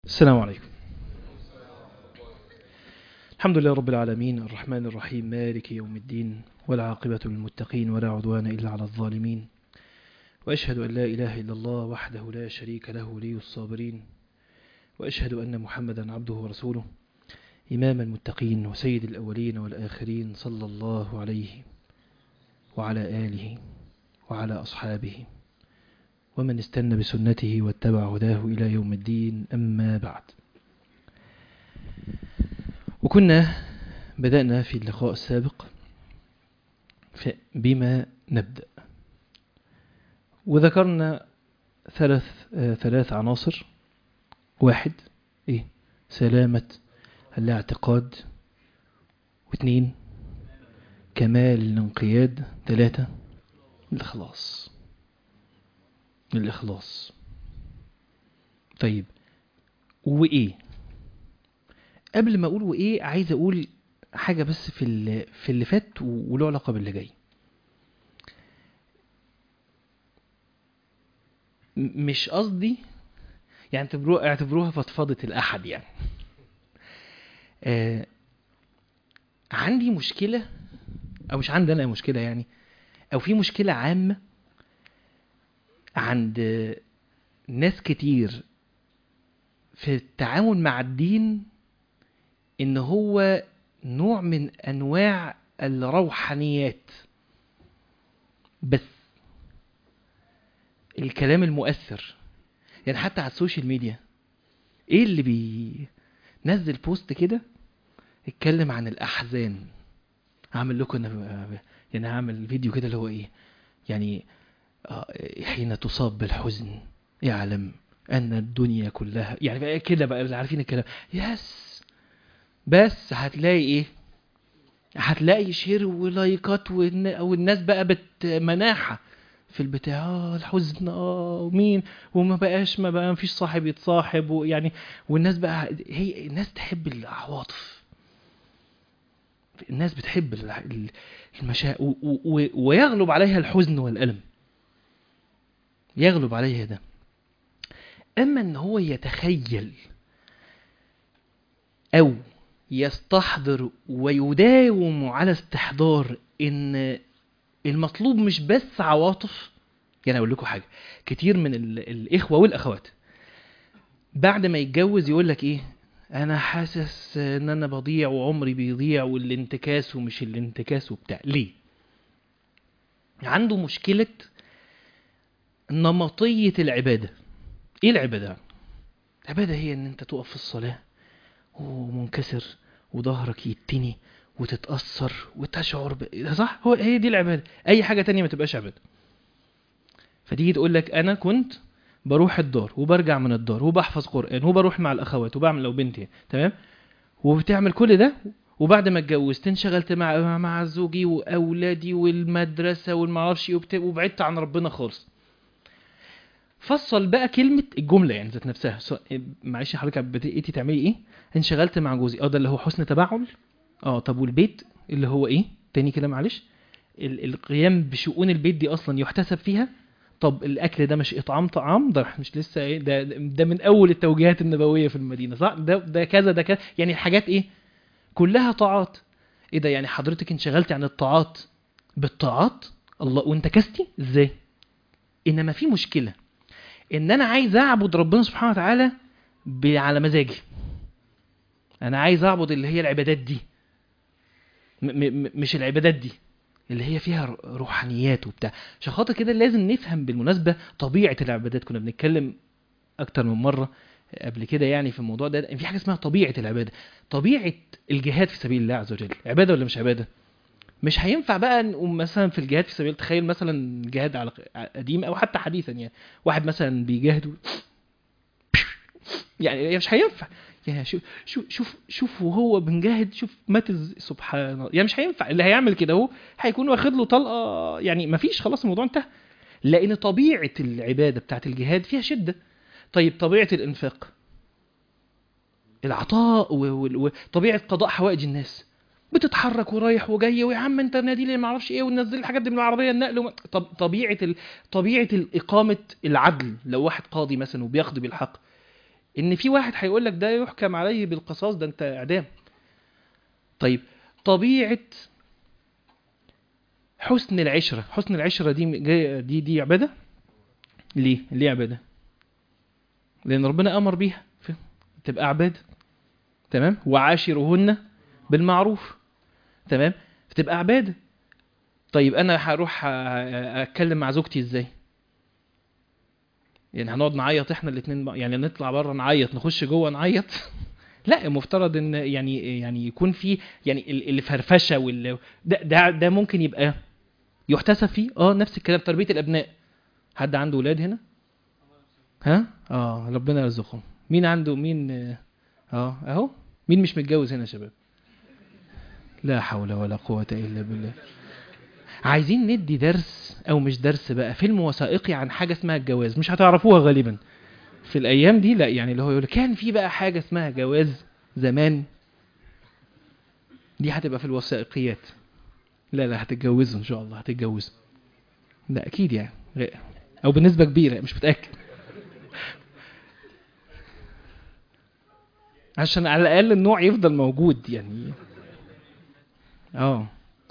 السلام عليكم الحمد لله رب العالمين الرحمن الرحيم مالك يوم الدين والعاقبة للمتقين ولا عدوان إلا على الظالمين وأشهد أن لا إله إلا الله وحده لا شريك له لي الصابرين وأشهد أن محمدا عبده ورسوله إمام المتقين وسيد الأولين والآخرين صلى الله عليه وعلى آله وعلى أصحابه ومن استنى بسنته واتبع هداه إلى يوم الدين أما بعد وكنا بدأنا في اللقاء السابق بما نبدأ وذكرنا ثلاث آه ثلاث عناصر واحد إيه سلامة الاعتقاد واثنين كمال الانقياد ثلاثة الإخلاص الإخلاص طيب وإيه قبل ما أقول وإيه عايز أقول حاجة بس في اللي, في اللي فات وله علاقة باللي جاي مش قصدي يعني اعتبروها اعتبروها فضفضة الأحد يعني آه عندي مشكلة أو مش عندي أنا مشكلة يعني أو في مشكلة عامة عند ناس كتير في التعامل مع الدين ان هو نوع من انواع الروحانيات بس الكلام المؤثر يعني حتى على السوشيال ميديا ايه اللي بينزل بوست كده اتكلم عن الاحزان هعمل لكم انا يعني هعمل فيديو كده اللي هو ايه يعني حين تصاب بالحزن يعلم أن الدنيا كلها يعني كده بقى عارفين الكلام يس بس هتلاقي ايه هتلاقي شير ولايكات والناس بقى بتمناحة في البتاع اه الحزن اه ومين وما بقاش ما بقى مفيش صاحب يتصاحب ويعني والناس بقى هي الناس تحب العواطف الناس بتحب المشاعر ويغلب عليها الحزن والألم يغلب عليه ده أما أن هو يتخيل أو يستحضر ويداوم على استحضار أن المطلوب مش بس عواطف يعني أقول لكم حاجة كتير من الإخوة والأخوات بعد ما يتجوز يقول لك إيه أنا حاسس أن أنا بضيع وعمري بيضيع والانتكاس ومش الانتكاس وبتاع ليه؟ عنده مشكلة نمطية العبادة ايه العبادة العبادة هي ان انت تقف في الصلاة ومنكسر وظهرك يتني وتتأثر وتشعر ب... صح هو هي دي العبادة اي حاجة تانية ما تبقاش عبادة فتيجي تقول لك انا كنت بروح الدار وبرجع من الدار وبحفظ قرآن وبروح مع الاخوات وبعمل لو بنتي تمام وبتعمل كل ده وبعد ما اتجوزت انشغلت مع مع زوجي واولادي والمدرسه والمعرفش وبعدت عن ربنا خالص فصل بقى كلمة الجملة يعني ذات نفسها معلش حضرتك بدأتي تعملي ايه انشغلت مع جوزي اه ده اللي هو حسن تباعل اه طب والبيت اللي هو ايه تاني كده معلش القيام بشؤون البيت دي اصلا يحتسب فيها طب الاكل ده مش اطعام طعام ده مش لسه ايه ده ده من اول التوجيهات النبويه في المدينه صح ده ده كذا ده كذا يعني الحاجات ايه كلها طاعات ايه ده يعني حضرتك انشغلتي عن الطاعات بالطاعات الله وانتكستي ازاي انما في مشكله ان انا عايز اعبد ربنا سبحانه وتعالى على مزاجي انا عايز اعبد اللي هي العبادات دي م م مش العبادات دي اللي هي فيها روحانيات وبتاع عشان خاطر كده لازم نفهم بالمناسبه طبيعه العبادات كنا بنتكلم اكتر من مره قبل كده يعني في الموضوع ده في حاجه اسمها طبيعه العباده طبيعه الجهاد في سبيل الله عز وجل عباده ولا مش عباده مش هينفع بقى نقوم مثلا في الجهاد في سبيل تخيل مثلا جهاد على قديم او حتى حديثا يعني واحد مثلا بيجاهد يعني مش هينفع يعني شوف شوف شوف شوف وهو بنجاهد شوف مات سبحان الله يعني مش هينفع اللي هيعمل كده هو هيكون واخد له طلقه يعني مفيش خلاص الموضوع انتهى لان طبيعه العباده بتاعت الجهاد فيها شده طيب طبيعه الانفاق العطاء وطبيعه قضاء حوائج الناس بتتحرك ورايح وجاي ويا عم انت نادي لي ما اعرفش ايه وننزل الحاجات دي من العربيه النقل وما... طب طبيعه ال... طبيعه اقامه العدل لو واحد قاضي مثلا وبيقضي بالحق ان في واحد هيقول لك ده يحكم عليه بالقصاص ده انت اعدام طيب طبيعه حسن العشره حسن العشره دي جايه دي دي عباده ليه ليه عباده لان ربنا امر بيها ف- تبقى عباده تمام وعاشرهن بالمعروف تمام فتبقى عباده طيب انا هروح أ- أ- اتكلم مع زوجتي ازاي يعني هنقعد نعيط احنا الاثنين يعني نطلع بره نعيط نخش جوه نعيط لا المفترض ان يعني يعني يكون في يعني ال- الفرفشه وال ده ده ده ممكن يبقى يحتسب فيه اه نفس الكلام تربيه الابناء حد عنده ولاد هنا ها اه ربنا يرزقهم مين عنده مين اه آه، اهو مين مش متجوز هنا يا شباب لا حول ولا قوه الا بالله عايزين ندي درس او مش درس بقى فيلم وثائقي عن حاجه اسمها الجواز مش هتعرفوها غالبا في الايام دي لا يعني اللي هو يقول كان في بقى حاجه اسمها جواز زمان دي هتبقى في الوثائقيات لا لا هتتجوزوا ان شاء الله هتتجوزوا لا اكيد يعني لا. او بنسبه كبيره مش متاكد عشان على الاقل النوع يفضل موجود يعني اه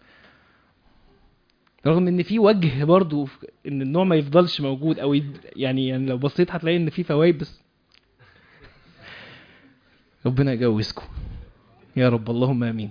رغم ان في وجه برضو في- ان النوع ما يفضلش موجود او يد... يعني, يعني لو بصيت هتلاقي ان في فوائد بس ربنا يجوزكم يا رب اللهم امين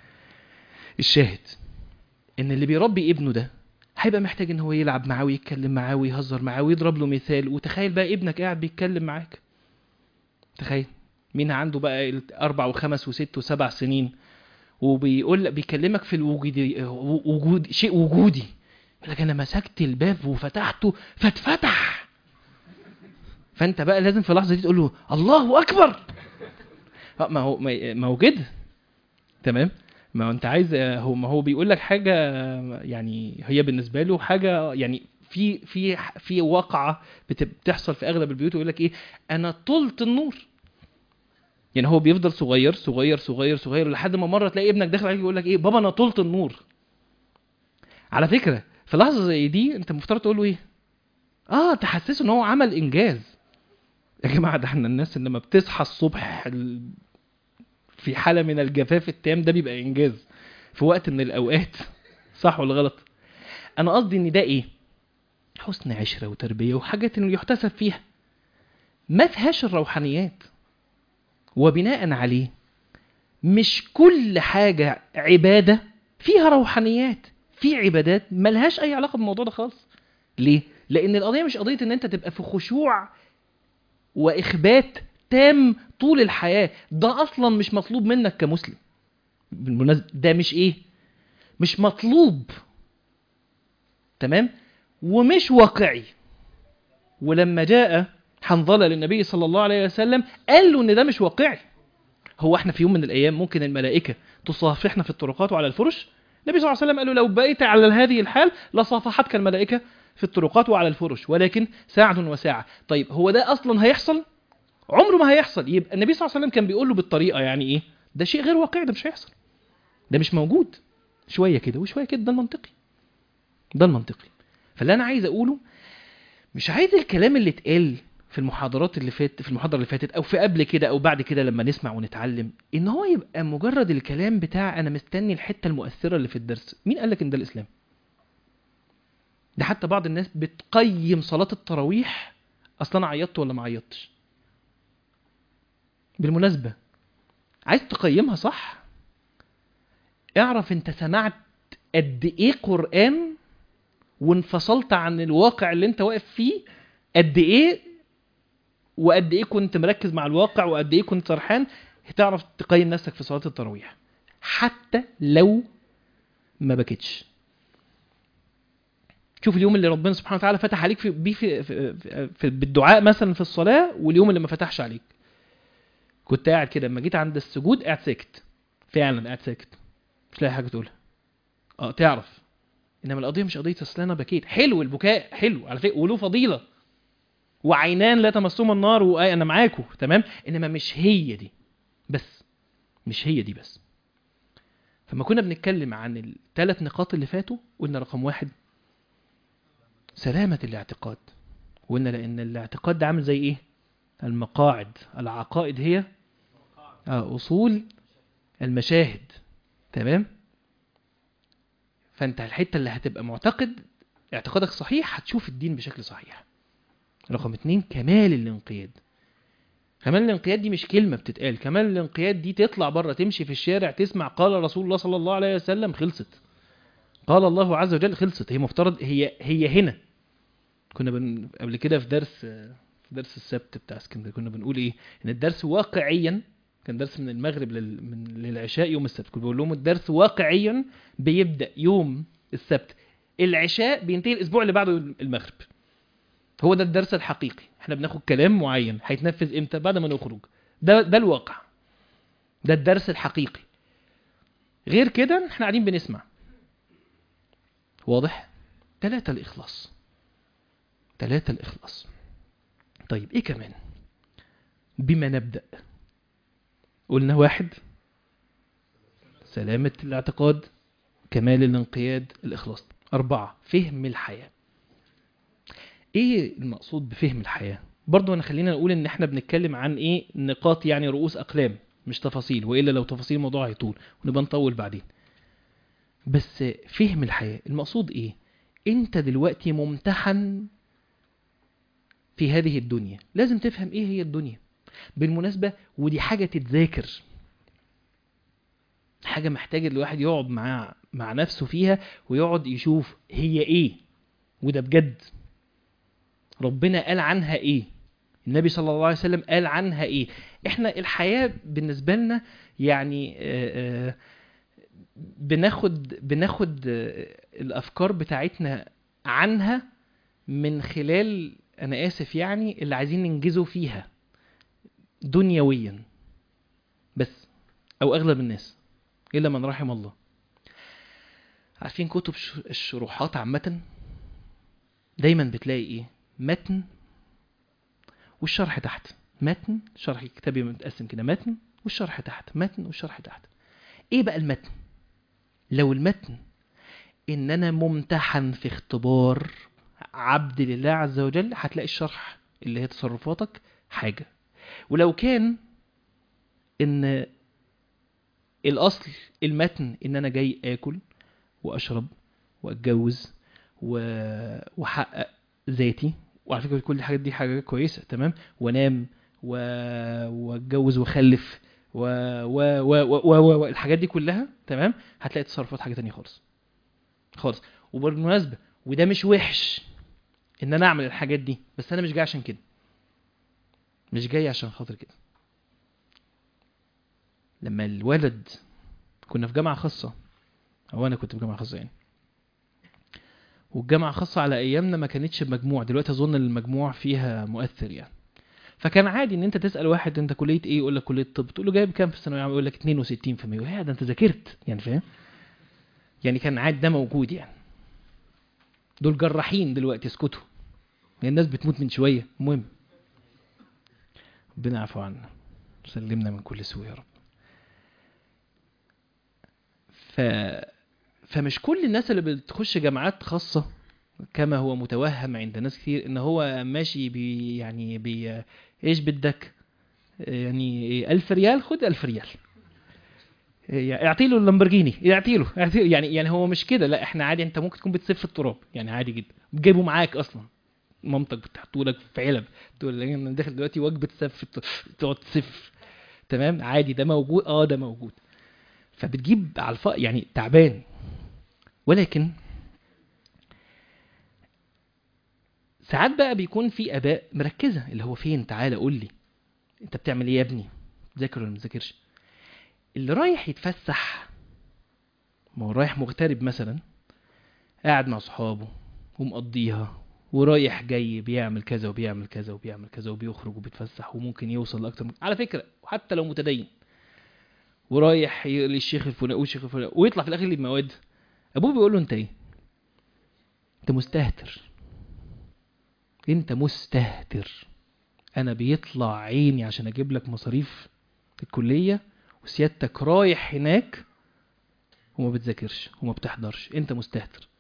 الشاهد ان اللي بيربي ابنه ده هيبقى محتاج ان هو يلعب معاه ويتكلم معاه ويهزر معاه ويضرب له مثال وتخيل بقى ابنك قاعد بيتكلم معاك تخيل مين عنده بقى اربع وخمس وست وسبع سنين وبيقول بيكلمك في الوجود وجود شيء وجودي يقول لك انا مسكت الباب وفتحته فاتفتح فانت بقى لازم في اللحظه دي تقول له الله اكبر آه، ما هو ما ما هو كده تمام ما هو انت عايز هو ما هو بيقول لك حاجه يعني هي بالنسبه له حاجه يعني في في في واقعه بت- بتحصل في اغلب البيوت يقول لك ايه انا طلت النور يعني هو بيفضل صغير صغير صغير صغير لحد ما مره تلاقي ابنك داخل عليك يقول لك ايه بابا انا طلت النور على فكره في لحظه زي دي انت المفترض تقول له ايه اه تحسسه ان هو عمل انجاز يا جماعه ده احنا الناس اللي لما بتصحى الصبح ال- في حاله من الجفاف التام ده بيبقى انجاز في وقت من الاوقات صح ولا غلط انا قصدي ان ده ايه حسن عشره وتربيه وحاجات انه يحتسب فيها ما فيهاش الروحانيات وبناء عليه مش كل حاجة عبادة فيها روحانيات في عبادات ملهاش أي علاقة بالموضوع ده خالص ليه؟ لأن القضية مش قضية إن أنت تبقى في خشوع وإخبات تام طول الحياة ده أصلا مش مطلوب منك كمسلم بالمناسبة ده مش إيه؟ مش مطلوب تمام؟ ومش واقعي ولما جاء حنظلة للنبي صلى الله عليه وسلم قال له ان ده مش واقعي هو احنا في يوم من الايام ممكن الملائكه تصافحنا في الطرقات وعلى الفرش النبي صلى الله عليه وسلم قال له لو بقيت على هذه الحال لصافحتك الملائكه في الطرقات وعلى الفرش ولكن ساعة وساعة طيب هو ده اصلا هيحصل عمره ما هيحصل يبقى النبي صلى الله عليه وسلم كان بيقول له بالطريقه يعني ايه ده شيء غير واقعي ده مش هيحصل ده مش موجود شويه كده وشويه كده ده المنطقي ده المنطقي فاللي انا عايز اقوله مش عايز الكلام اللي اتقال في المحاضرات اللي فات في المحاضره اللي فاتت او في قبل كده او بعد كده لما نسمع ونتعلم ان هو يبقى مجرد الكلام بتاع انا مستني الحته المؤثره اللي في الدرس مين قال لك ان ده الاسلام ده حتى بعض الناس بتقيم صلاه التراويح اصلا انا عيطت ولا ما عيطتش بالمناسبه عايز تقيمها صح اعرف انت سمعت قد ايه قران وانفصلت عن الواقع اللي انت واقف فيه قد ايه وقد ايه كنت مركز مع الواقع وقد ايه كنت سرحان هتعرف تقيم نفسك في صلاه التراويح حتى لو ما بكتش شوف اليوم اللي ربنا سبحانه وتعالى فتح عليك في بيه في, في, في, في بالدعاء مثلا في الصلاه واليوم اللي ما فتحش عليك كنت قاعد كده لما جيت عند السجود قاعد ساكت فعلا قاعد ساكت مش لاقي حاجه تقولها اه تعرف انما القضيه مش قضيه اصل انا بكيت حلو البكاء حلو على فكره وله فضيله وعينان لا تمسهما النار وانا معاكم تمام انما مش هي دي بس مش هي دي بس فما كنا بنتكلم عن الثلاث نقاط اللي فاتوا قلنا رقم واحد سلامة الاعتقاد وقلنا لأن الاعتقاد ده عامل زي إيه؟ المقاعد العقائد هي آه، أصول المشاهد تمام فأنت الحتة اللي هتبقى معتقد اعتقادك صحيح هتشوف الدين بشكل صحيح رقم اتنين كمال الانقياد كمال الانقياد دي مش كلمة بتتقال كمال الانقياد دي تطلع بره تمشي في الشارع تسمع قال رسول الله صلى الله عليه وسلم خلصت قال الله عز وجل خلصت هي مفترض هي هي هنا كنا بن... قبل كده في درس في درس السبت بتاع اسكندريه كنا بنقول ايه ان الدرس واقعيا كان درس من المغرب لل... من للعشاء يوم السبت كنت بقول لهم الدرس واقعيا بيبدا يوم السبت العشاء بينتهي الاسبوع اللي بعده المغرب هو ده الدرس الحقيقي احنا بناخد كلام معين هيتنفذ امتى بعد ما نخرج ده ده الواقع ده الدرس الحقيقي غير كده احنا قاعدين بنسمع واضح ثلاثة الإخلاص ثلاثة الإخلاص طيب إيه كمان بما نبدأ قلنا واحد سلامة الاعتقاد كمال الانقياد الإخلاص أربعة فهم الحياة إيه المقصود بفهم الحياة برضو أنا خلينا نقول إن إحنا بنتكلم عن إيه نقاط يعني رؤوس أقلام مش تفاصيل وإلا لو تفاصيل الموضوع هيطول ونبقى نطول بعدين بس فهم الحياة المقصود ايه انت دلوقتي ممتحن في هذه الدنيا لازم تفهم ايه هي الدنيا بالمناسبة ودي حاجة تتذاكر حاجة محتاجة الواحد يقعد مع مع نفسه فيها ويقعد يشوف هي ايه وده بجد ربنا قال عنها ايه النبي صلى الله عليه وسلم قال عنها ايه احنا الحياة بالنسبة لنا يعني آآ آآ بناخد بناخد الافكار بتاعتنا عنها من خلال انا اسف يعني اللي عايزين ننجزه فيها دنيويا بس او اغلب الناس الا من رحم الله عارفين كتب الشروحات عامة دايما بتلاقي ايه متن والشرح تحت متن شرح كتابي متقسم كده متن والشرح تحت متن والشرح تحت ايه بقى المتن لو المتن ان انا ممتحن في اختبار عبد لله عز وجل هتلاقي الشرح اللي هي تصرفاتك حاجة ولو كان ان الاصل المتن ان انا جاي اكل واشرب واتجوز واحقق ذاتي وعلى فكره كل الحاجات دي حاجه كويسه تمام وانام و... واتجوز واخلف و و و و و و الحاجات دي كلها تمام هتلاقي تصرفات حاجه تانية خالص خالص وبالمناسبه وده مش وحش ان انا اعمل الحاجات دي بس انا مش جاي عشان كده مش جاي عشان خاطر كده لما الولد كنا في جامعه خاصه او انا كنت في جامعه خاصه يعني والجامعه خاصه على ايامنا ما كانتش بمجموع دلوقتي اظن المجموع فيها مؤثر يعني فكان عادي ان انت تسال واحد انت كليه ايه يقول لك كليه طب تقول له جايب كام في الثانويه العامه يقول لك 62% يا ده انت ذاكرت يعني فاهم يعني كان عادي ده موجود يعني دول جراحين دلوقتي اسكتوا يعني الناس بتموت من شويه المهم ربنا يعفو عنا سلمنا من كل سوء يا رب ف فمش كل الناس اللي بتخش جامعات خاصه كما هو متوهم عند ناس كتير ان هو ماشي بي يعني بي ايش بدك يعني ألف ريال خد ألف ريال اعطي له اللامبرجيني اعطي له يعني يعني هو مش كده لا احنا عادي انت ممكن تكون بتسف في التراب يعني عادي جدا جايبه معاك اصلا مامتك بتحطه لك في علب تقول لك انا داخل دلوقتي وجبه سف تقعد تسف تمام عادي ده موجود اه ده موجود فبتجيب على الف يعني تعبان ولكن ساعات بقى بيكون في اباء مركزه اللي هو فين تعالى قول لي انت بتعمل ايه يا ابني ذاكر ولا ما تذاكرش اللي رايح يتفسح ما هو رايح مغترب مثلا قاعد مع صحابه ومقضيها ورايح جاي بيعمل كذا وبيعمل كذا وبيعمل كذا وبيخرج وبيتفسح وممكن يوصل لاكتر من... على فكره حتى لو متدين ورايح للشيخ الفلاني والشيخ الفلاني ويطلع في الاخر لي بمواد ابوه بيقول له انت ايه انت مستهتر انت مستهتر انا بيطلع عيني عشان اجيب لك مصاريف الكليه وسيادتك رايح هناك وما بتذاكرش وما بتحضرش انت مستهتر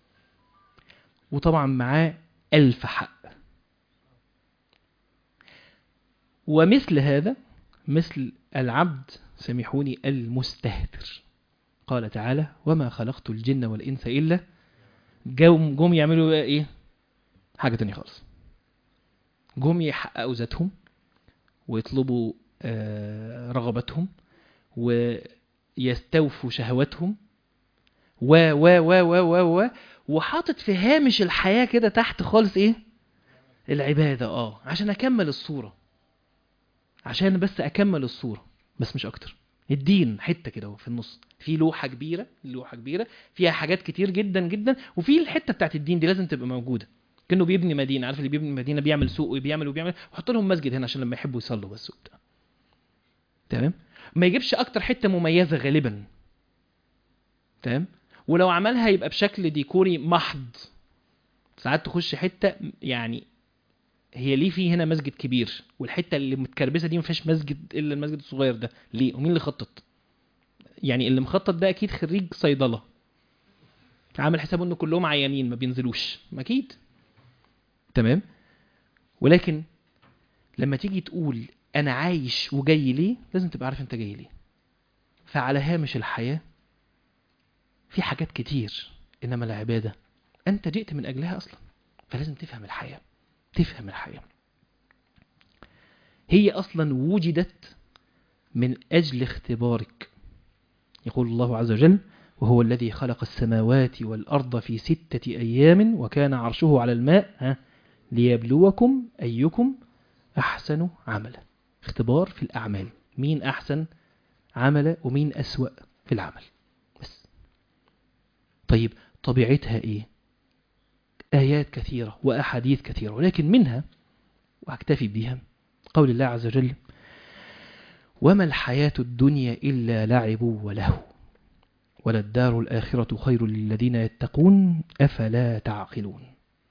وطبعا معاه ألف حق ومثل هذا مثل العبد سامحوني المستهتر قال تعالى وما خلقت الجن والإنس إلا جم جم يعملوا بقى إيه حاجة تانية خالص جم يحققوا ذاتهم ويطلبوا آه، رغباتهم ويستوفوا شهواتهم و و و و و و وحاطط في هامش الحياة كده تحت خالص ايه العبادة اه عشان اكمل الصورة عشان بس اكمل الصورة بس مش اكتر الدين حتة كده في النص في لوحة كبيرة لوحة كبيرة فيها حاجات كتير جدا جدا وفي الحتة بتاعت الدين دي لازم تبقى موجودة كأنه بيبني مدينة عارف اللي بيبني مدينة بيعمل سوق وبيعمل وبيعمل ويحط لهم مسجد هنا عشان لما يحبوا يصلوا بس وبتاع تمام ما يجيبش اكتر حتة مميزة غالبا تمام ولو عملها يبقى بشكل ديكوري محض ساعات تخش حتة يعني هي ليه في هنا مسجد كبير والحتة اللي متكربسة دي ما فيهاش مسجد الا المسجد الصغير ده ليه ومين اللي خطط يعني اللي مخطط ده اكيد خريج صيدلة عامل حسابه ان كلهم عيانين ما بينزلوش ما اكيد تمام ولكن لما تيجي تقول انا عايش وجاي ليه لازم تبقى عارف انت جاي ليه فعلى هامش الحياة في حاجات كتير انما العبادة انت جئت من اجلها اصلا فلازم تفهم الحياة تفهم الحياة هي اصلا وجدت من اجل اختبارك يقول الله عز وجل وهو الذي خلق السماوات والأرض في ستة أيام وكان عرشه على الماء ها ليبلوكم أيكم أحسن عملا اختبار في الأعمال مين أحسن عملا ومين أسوأ في العمل بس طيب طبيعتها إيه آيات كثيرة وأحاديث كثيرة ولكن منها وأكتفي بها قول الله عز وجل وما الحياة الدنيا إلا لعب وله وللدار الآخرة خير للذين يتقون أفلا تعقلون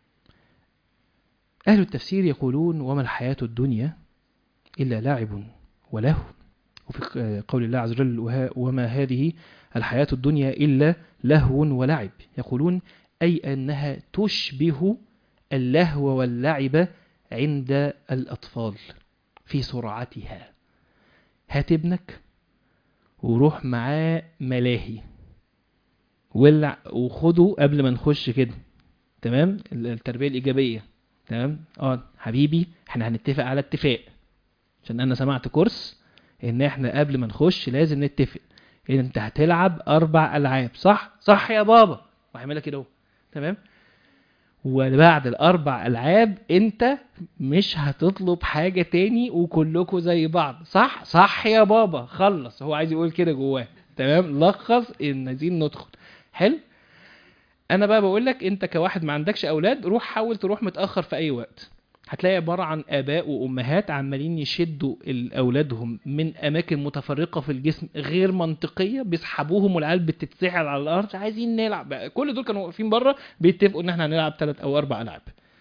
أهل التفسير يقولون وما الحياة الدنيا إلا لعب وله وفي قول الله عز وجل وها- وما هذه الحياة الدنيا إلا لهو ولعب يقولون أي أنها تشبه اللهو واللعب عند الأطفال في سرعتها هات ابنك وروح معاه ملاهي ولع وخده قبل ما نخش كده تمام التربية الإيجابية تمام اه حبيبي احنا هنتفق على اتفاق عشان انا سمعت كورس ان احنا قبل ما نخش لازم نتفق ان انت هتلعب اربع العاب صح صح يا بابا وهعملها كده اهو تمام وبعد الاربع العاب انت مش هتطلب حاجه تاني وكلكم زي بعض صح صح يا بابا خلص هو عايز يقول كده جواه تمام لخص ان عايزين ندخل حلو انا بقى بقول لك انت كواحد ما عندكش اولاد روح حاول تروح متاخر في اي وقت هتلاقي عباره عن اباء وامهات عمالين يشدوا ال- اولادهم من اماكن متفرقه في الجسم غير منطقيه بيسحبوهم والعيال بتتسحل على الارض عايزين نلعب بقى. كل دول كانوا واقفين بره بيتفقوا ان احنا هنلعب ثلاث او اربع العاب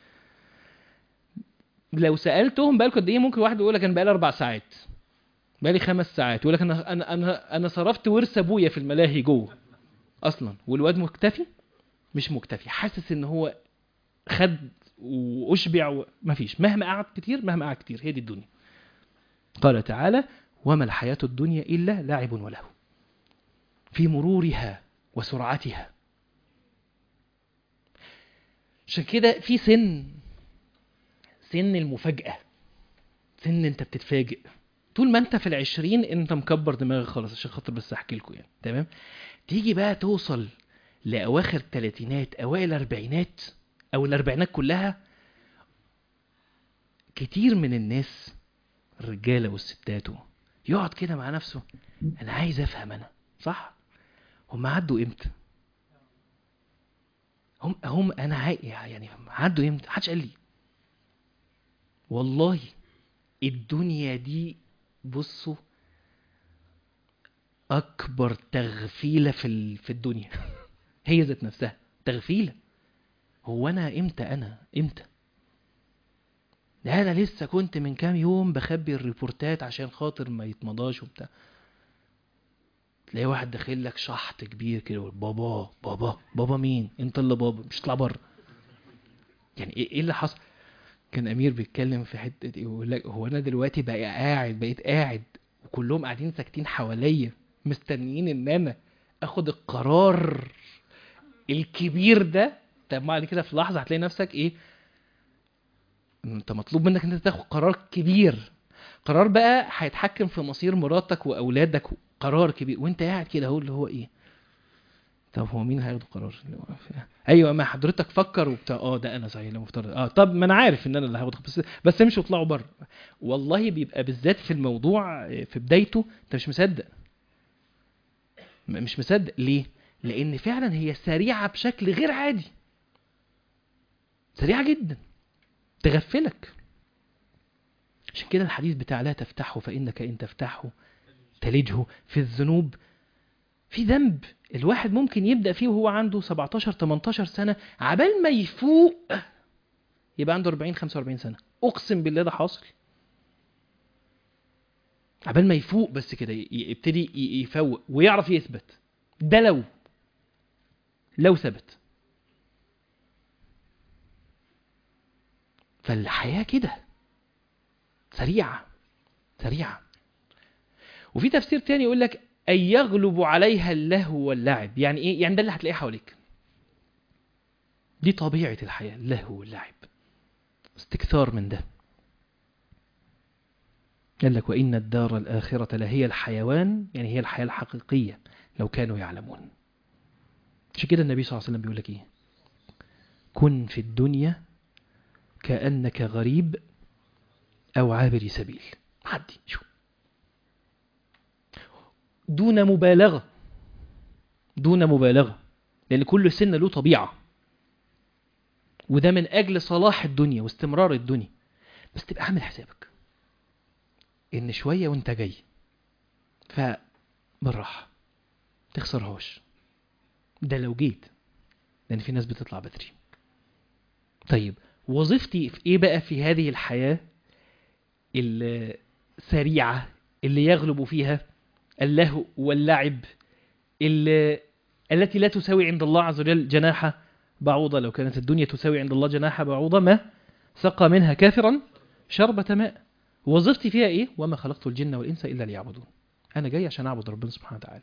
لو سالتهم بقالكم قد ايه ممكن واحد يقول لك انا بقالي اربع ساعات بقالي خمس ساعات يقول لك انا انا انا انا صرفت ورث ابويا في الملاهي جوه اصلا والواد مكتفي مش مكتفي حاسس ان هو خد واشبع و... مفيش مهما قعد كتير مهما قعد كتير هي دي الدنيا قال تعالى وما الحياة الدنيا إلا لعب ولهو في مرورها وسرعتها عشان كده في سن سن المفاجأة سن انت بتتفاجئ طول ما انت في العشرين انت مكبر دماغك خلاص عشان خاطر بس احكي لكم يعني تمام تيجي بقى توصل لاواخر الثلاثينات اوائل الاربعينات او الاربعينات كلها كتير من الناس الرجاله والستات يقعد كده مع نفسه انا عايز افهم انا صح هم عدوا امتى هم هم انا عاي... يعني عدوا امتى محدش قال لي والله الدنيا دي بصوا اكبر تغفيله في ال... في الدنيا هي ذات نفسها تغفيله هو انا امتى انا امتى ده انا لسه كنت من كام يوم بخبي الريبورتات عشان خاطر ما يتمضاش وبتاع تلاقي واحد داخل لك شحط كبير كده يقول بابا بابا بابا مين انت اللي بابا مش تطلع بره يعني ايه إيه اللي حصل كان امير بيتكلم في حته يقول لك هو انا دلوقتي بقى قاعد بقيت قاعد وكلهم قاعدين ساكتين حواليا مستنيين ان انا اخد القرار الكبير ده طب ما بعد كده في لحظه هتلاقي نفسك ايه انت مطلوب منك ان انت تاخد قرار كبير قرار بقى هيتحكم في مصير مراتك واولادك قرار كبير وانت قاعد كده اهو اللي هو ايه طب هو مين هياخد القرار اللي هو في- ايوه ما حضرتك فكر وبتاع اه ده انا صحيح اللي مفترض اه طب ما انا عارف ان انا اللي هاخد بس بس امشوا واطلعوا بره والله بيبقى بالذات في الموضوع آه، في بدايته انت مش مصدق م- مش مصدق ليه لان فعلا هي سريعه بشكل غير عادي سريعه جدا تغفلك عشان كده الحديث بتاع لا تفتحه فانك ان تفتحه تلجه في الذنوب في ذنب الواحد ممكن يبدا فيه وهو عنده 17 18 سنه عبال ما يفوق يبقى عنده 40 45 سنه اقسم بالله ده حاصل عبال ما يفوق بس كده ي- يبتدي ي- يفوق ويعرف يثبت ده لو لو ثبت فالحياة كده سريعة سريعة وفي تفسير تاني يقول لك أن يغلب عليها اللهو واللعب يعني إيه؟ يعني ده اللي هتلاقيه حواليك دي طبيعة الحياة اللهو واللعب استكثار من ده قال لك وإن الدار الآخرة لهي الحيوان يعني هي الحياة الحقيقية لو كانوا يعلمون عشان كده النبي صلى الله عليه وسلم بيقول لك إيه كن في الدنيا كأنك غريب أو عابر سبيل عدي شو دون مبالغة دون مبالغة لأن كل سن له طبيعة وده من أجل صلاح الدنيا واستمرار الدنيا بس تبقى عامل حسابك إن شوية وأنت جاي فبالراحة تخسرهاش ده لو جيت لأن في ناس بتطلع بدري طيب وظيفتي في ايه بقى في هذه الحياة السريعة اللي يغلب فيها اللهو واللعب اللي التي لا تساوي عند الله عز وجل جناح بعوضة لو كانت الدنيا تساوي عند الله جناح بعوضة ما سقى منها كافرا شربة ماء وظيفتي فيها ايه وما خلقت الجن والانس الا ليعبدون انا جاي عشان اعبد ربنا سبحانه وتعالى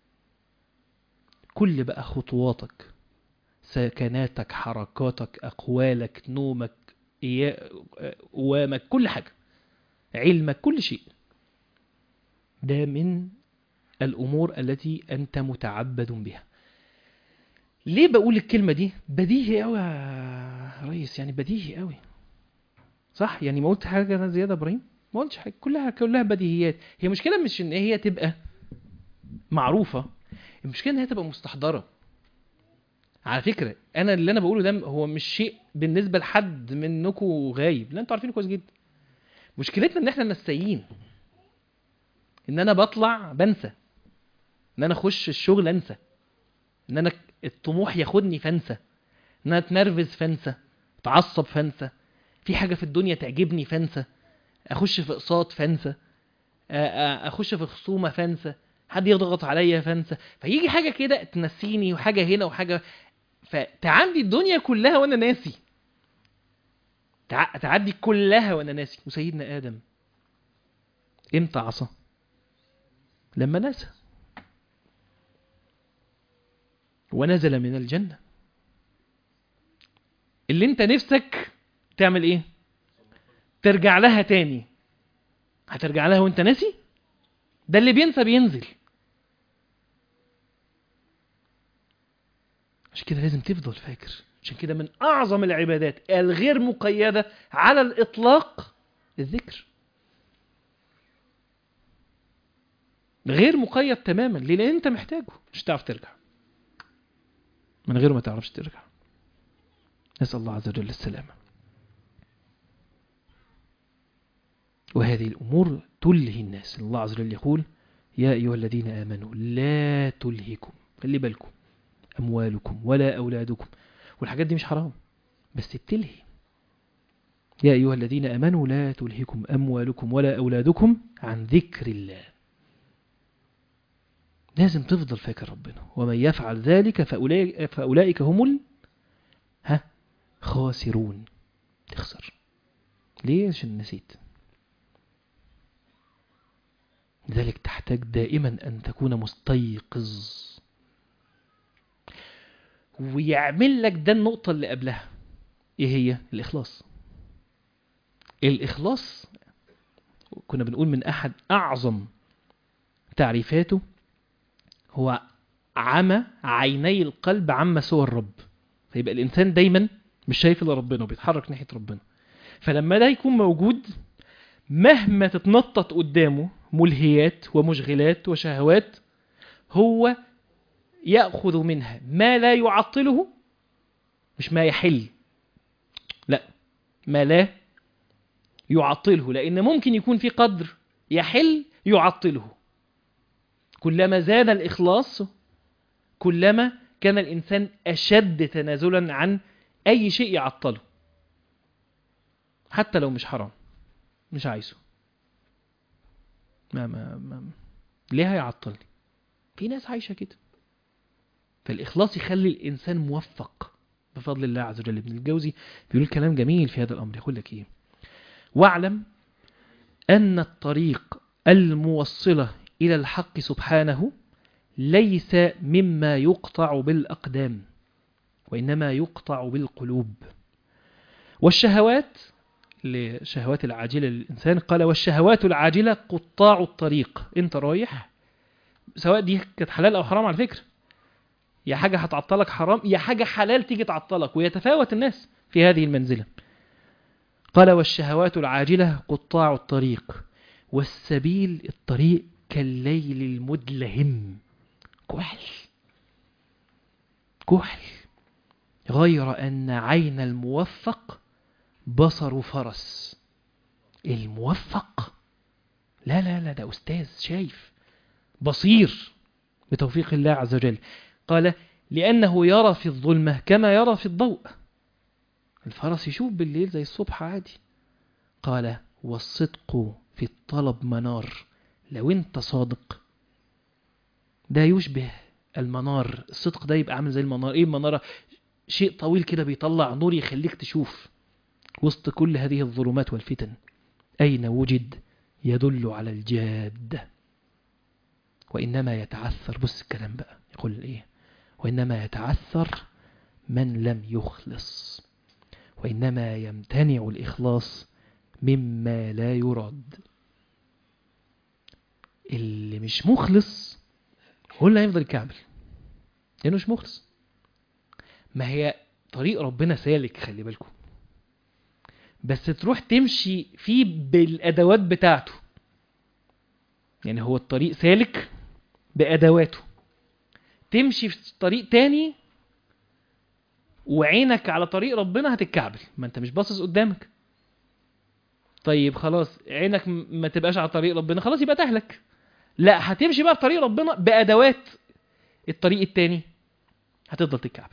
كل بقى خطواتك سكناتك حركاتك أقوالك نومك إيا- قوامك كل حاجة علمك كل شيء ده من الأمور التي أنت متعبد بها ليه بقول الكلمة دي بديهي قوي يا ريس يعني بديهي قوي صح يعني ما قلت حاجة أنا زيادة يا إبراهيم ما قلتش حاجة كلها كلها بديهيات هي مشكلة مش إن هي تبقى معروفة المشكلة إن هي تبقى مستحضرة على فكرة أنا اللي أنا بقوله ده هو مش شيء بالنسبة لحد منكم غايب لا أنتوا عارفينه كويس جدا مشكلتنا إن إحنا نسيين إن أنا بطلع بنسى إن أنا أخش الشغل أنسى إن أنا الطموح ياخدني فانسى إن أنا أتنرفز فانسى أتعصب فانسى في حاجة في الدنيا تعجبني فانسى أخش في إقساط فانسى أ- أ- أخش في خصومة فانسى حد يضغط عليا فانسى فيجي حاجة كده تنسيني وحاجة هنا وحاجة فتعدي الدنيا كلها وانا ناسي تع- تعدي كلها وانا ناسي وسيدنا ادم امتى عصى لما نسى ونزل من الجنة اللي انت نفسك تعمل ايه ترجع لها تاني هترجع لها وانت ناسي ده اللي بينسى بينزل عشان كده لازم تفضل فاكر عشان كده من أعظم العبادات الغير مقيدة على الإطلاق الذكر غير مقيد تماما ليه؟ لأن أنت محتاجه مش هتعرف ترجع من غيره ما تعرفش ترجع نسأل الله عز وجل السلامة وهذه الأمور تلهي الناس الله عز وجل يقول يا أيها الذين آمنوا لا تلهكم خلي بالكم أموالكم ولا أولادكم والحاجات دي مش حرام بس بتلهي يا أيها الذين آمنوا لا تلهكم أموالكم ولا أولادكم عن ذكر الله لازم تفضل فاكر ربنا ومن يفعل ذلك فأولئك, فأولئك هم ال... ها خاسرون تخسر ليه عشان نسيت لذلك تحتاج دائما أن تكون مستيقظ ويعمل لك ده النقطة اللي قبلها ايه هي الإخلاص الإخلاص كنا بنقول من أحد أعظم تعريفاته هو عمى عيني القلب عما سوى الرب فيبقى الإنسان دايما مش شايف إلا ربنا وبيتحرك ناحية ربنا فلما ده يكون موجود مهما تتنطط قدامه ملهيات ومشغلات وشهوات هو يأخذ منها ما لا يعطله مش ما يحل لا ما لا يعطله لأن ممكن يكون في قدر يحل يعطله كلما زاد الإخلاص كلما كان الإنسان أشد تنازلا عن أي شيء يعطله حتى لو مش حرام مش عايزه ما ما ما ليه هيعطلني في ناس عايشة كده فالإخلاص يخلي الإنسان موفق بفضل الله عز وجل ابن الجوزي بيقول كلام جميل في هذا الأمر يقول لك إيه واعلم أن الطريق الموصلة إلى الحق سبحانه ليس مما يقطع بالأقدام وإنما يقطع بالقلوب والشهوات لشهوات العاجلة للإنسان قال والشهوات العاجلة قطاع الطريق انت رايح سواء دي كانت حلال أو حرام على فكرة يا حاجة هتعطلك حرام يا حاجة حلال تيجي تعطلك ويتفاوت الناس في هذه المنزلة قال والشهوات العاجلة قطاع الطريق والسبيل الطريق كالليل المدلهم كحل كحل غير أن عين الموفق بصر فرس الموفق لا لا لا ده أستاذ شايف بصير بتوفيق الله عز وجل قال لأنه يرى في الظلمة كما يرى في الضوء الفرس يشوف بالليل زي الصبح عادي قال والصدق في الطلب منار لو انت صادق ده يشبه المنار الصدق ده يبقى عامل زي المنار ايه المنارة شيء طويل كده بيطلع نور يخليك تشوف وسط كل هذه الظلمات والفتن أين وجد يدل على الجاد وإنما يتعثر بص الكلام بقى يقول إيه وإنما يتعثر من لم يخلص وإنما يمتنع الإخلاص مما لا يراد اللي مش مخلص هو اللي هيفضل يكعبل لأنه مش مخلص ما هي طريق ربنا سالك خلي بالكم بس تروح تمشي فيه بالأدوات بتاعته يعني هو الطريق سالك بأدواته تمشي في طريق تاني وعينك على طريق ربنا هتتكعبل ما انت مش باصص قدامك طيب خلاص عينك ما تبقاش على طريق ربنا خلاص يبقى تهلك لا هتمشي بقى في طريق ربنا بأدوات الطريق التاني هتفضل تتكعبل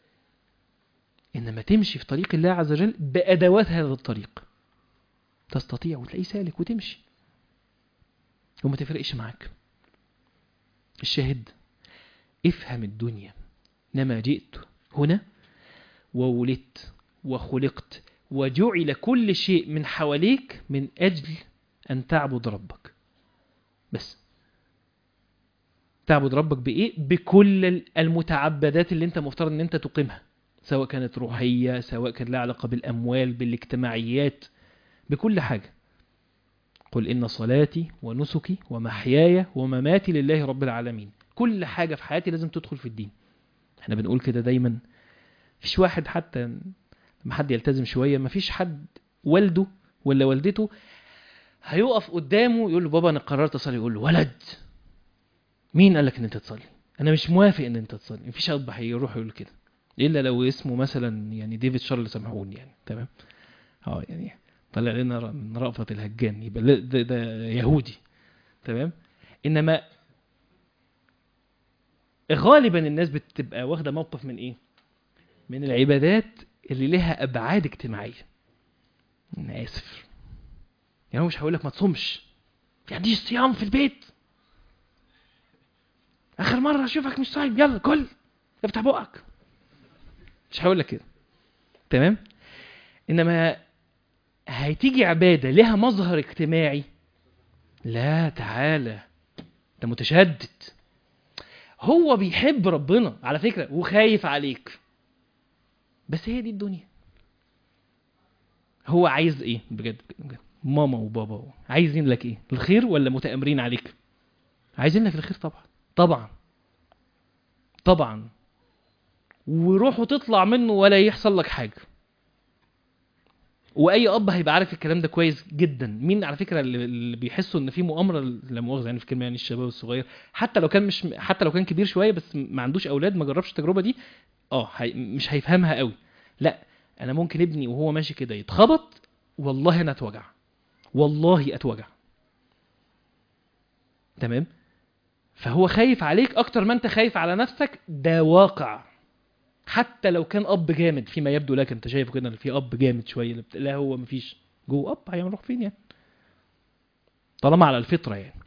إنما تمشي في طريق الله عز وجل بأدوات هذا الطريق تستطيع وتلاقيه سالك وتمشي وما تفرقش معاك الشاهد افهم الدنيا إنما جئت هنا وولدت وخلقت وجعل كل شيء من حواليك من أجل أن تعبد ربك بس تعبد ربك بإيه؟ بكل المتعبدات اللي انت مفترض ان انت تقيمها سواء كانت روحية سواء كان لها علاقة بالأموال بالاجتماعيات بكل حاجة قل إن صلاتي ونسكي ومحياي ومماتي لله رب العالمين كل حاجة في حياتي لازم تدخل في الدين احنا بنقول كده دايما فيش واحد حتى لما حد يلتزم شوية ما فيش حد والده ولا والدته هيقف قدامه يقول له بابا انا قررت اصلي يقول له ولد مين قال لك ان انت تصلي انا مش موافق ان انت تصلي مفيش اب هيروح يقول كده الا لو اسمه مثلا يعني ديفيد شارل سامحوني يعني تمام اه يعني طلع لنا من رأفت الهجان يبقى ده, ده يهودي تمام انما غالبا الناس بتبقى واخده موقف من ايه من العبادات اللي لها ابعاد اجتماعيه انا اسف يعني هو مش هقول لك ما تصومش يعني دي صيام في البيت اخر مره اشوفك مش صايم يلا كل افتح بقك مش هقول لك كده تمام انما هتيجي عبادة لها مظهر اجتماعي لا تعالى ده متشدد هو بيحب ربنا على فكرة وخايف عليك بس هي دي الدنيا هو عايز ايه بجد, بجد. ماما وبابا عايزين لك ايه الخير ولا متآمرين عليك عايزين لك الخير طبعا طبعا طبعا وروح وتطلع منه ولا يحصل لك حاجه واي اب هيبقى عارف الكلام ده كويس جدا مين على فكره اللي اللي بيحسوا ان في مؤامره لا مؤاخذه يعني في كلمه يعني الشباب الصغير حتى لو كان مش حتى لو كان كبير شويه بس ما عندوش اولاد ما جربش التجربه دي اه هي مش هيفهمها قوي لا انا ممكن ابني وهو ماشي كده يتخبط والله انا اتوجع والله اتوجع تمام فهو خايف عليك اكتر ما انت خايف على نفسك ده واقع حتى لو كان اب جامد فيما يبدو لك انت شايفه كده إن في اب جامد شويه لا بت- لا هو مفيش جوه اب هيروح فين يعني طالما على الفطره يعني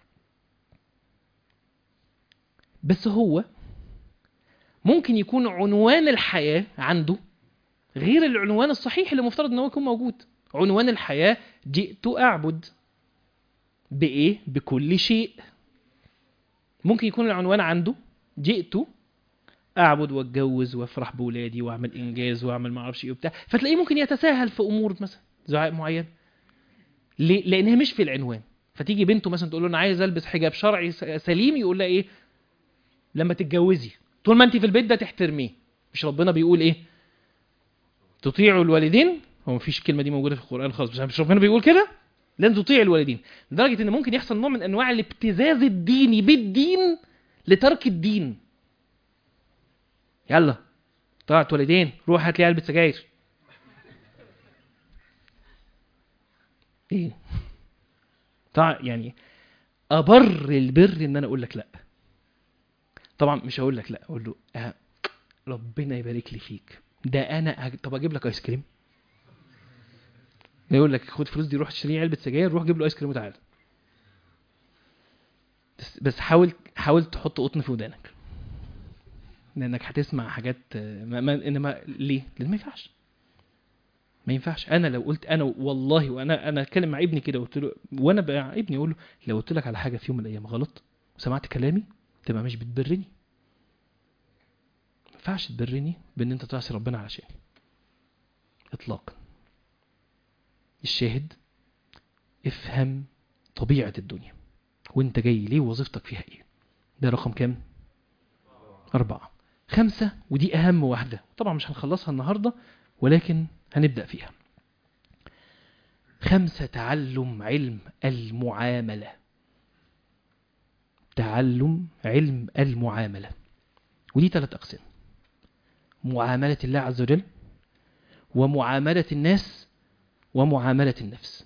بس هو ممكن يكون عنوان الحياه عنده غير العنوان الصحيح اللي مفترض ان هو يكون موجود عنوان الحياه جئت اعبد بايه بكل شيء ممكن يكون العنوان عنده جئت اعبد واتجوز وافرح بولادي واعمل انجاز واعمل ما اعرفش ايه وبتاع فتلاقيه ممكن يتساهل في امور مثلا زعاء معين ليه لانها مش في العنوان فتيجي بنته مثلا تقول له انا عايز البس حجاب شرعي س- سليم يقول لها ايه لما تتجوزي طول ما انت في البيت ده تحترميه مش ربنا بيقول ايه تطيعوا الوالدين هو مفيش الكلمه دي موجوده في القران خالص بس مش ربنا بيقول كده لن تطيع الوالدين لدرجه ان ممكن يحصل نوع من انواع الابتزاز الديني بالدين لترك الدين يلا طلعت والدين روح هات لي علبه سجاير ايه طبعا يعني ابر البر ان انا اقول لك لا طبعا مش هقول لك لا اقول له أه ربنا يبارك لي فيك ده انا هج... طب اجيب لك ايس كريم يقول لك خد فلوس دي روح اشتري علبه سجاير روح جيب له ايس كريم وتعالى بس بس حاول حاول تحط قطن في ودانك لانك هتسمع حاجات آه، ما ما انما ليه؟ لان ما ينفعش ما ينفعش انا لو قلت انا والله وانا انا اتكلم مع ابني كده قلت له وانا مع ابني اقول له لو قلت لك على حاجه في يوم من الايام غلط وسمعت كلامي تبقى مش بتبرني ما ينفعش تبرني بان انت تعصي ربنا علشاني اطلاقا الشاهد افهم طبيعه الدنيا وانت جاي ليه وظيفتك فيها ايه ده رقم كام أربعة خمسة ودي أهم واحدة طبعا مش هنخلصها النهاردة ولكن هنبدأ فيها خمسة تعلم علم المعاملة تعلم علم المعاملة ودي ثلاث أقسام معاملة الله عز وجل ومعاملة الناس ومعاملة النفس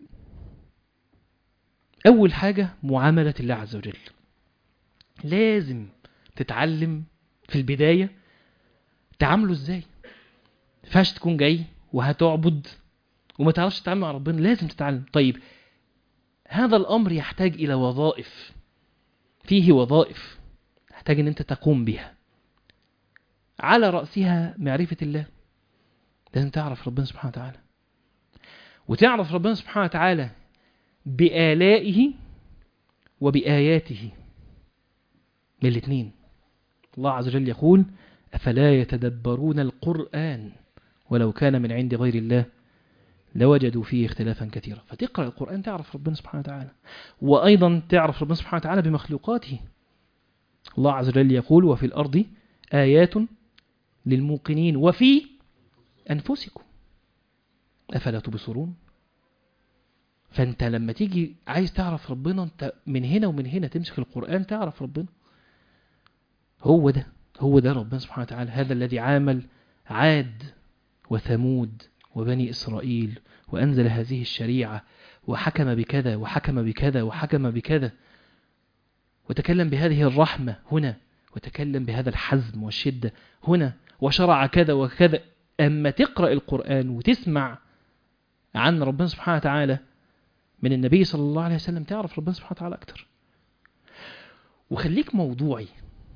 أول حاجة معاملة الله عز وجل لازم تتعلم في البداية تعامله ازاي ينفعش تكون جاي وهتعبد وما تعرفش تتعامل مع ربنا لازم تتعلم طيب هذا الأمر يحتاج إلى وظائف فيه وظائف تحتاج أن أنت تقوم بها على رأسها معرفة الله لازم تعرف ربنا سبحانه وتعالى وتعرف ربنا سبحانه وتعالى بآلائه وبآياته من الاثنين الله عز وجل يقول أفلا يتدبرون القرآن ولو كان من عند غير الله لوجدوا فيه اختلافا كثيرا فتقرأ القرآن تعرف ربنا سبحانه وتعالى وأيضا تعرف ربنا سبحانه وتعالى بمخلوقاته الله عز وجل يقول وفي الأرض آيات للموقنين وفي أنفسكم أفلا تبصرون فأنت لما تيجي عايز تعرف ربنا أنت من هنا ومن هنا تمسك القرآن تعرف ربنا هو ده هو ده ربنا سبحانه وتعالى هذا الذي عامل عاد وثمود وبني إسرائيل وأنزل هذه الشريعة وحكم بكذا وحكم بكذا وحكم بكذا وتكلم بهذه الرحمة هنا وتكلم بهذا الحزم والشدة هنا وشرع كذا وكذا أما تقرأ القرآن وتسمع عن ربنا سبحانه وتعالى من النبي صلى الله عليه وسلم تعرف ربنا سبحانه وتعالى أكتر وخليك موضوعي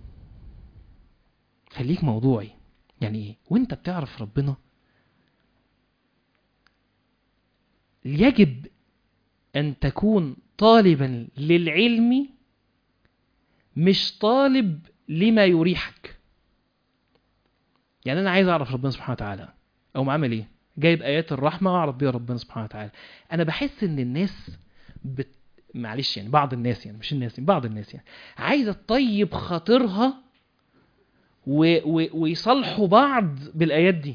خليك موضوعي يعني ايه وانت بتعرف ربنا يجب أن تكون طالبا للعلم مش طالب لما يريحك يعني أنا عايز أعرف ربنا سبحانه وتعالى أو عامل إيه جايب آيات الرحمة وأعرف بيها ربنا سبحانه وتعالى أنا بحس إن الناس بت... معلش يعني بعض الناس يعني مش الناس يعني بعض الناس يعني عايزة تطيب خاطرها و... و... ويصالحوا بعض بالآيات دي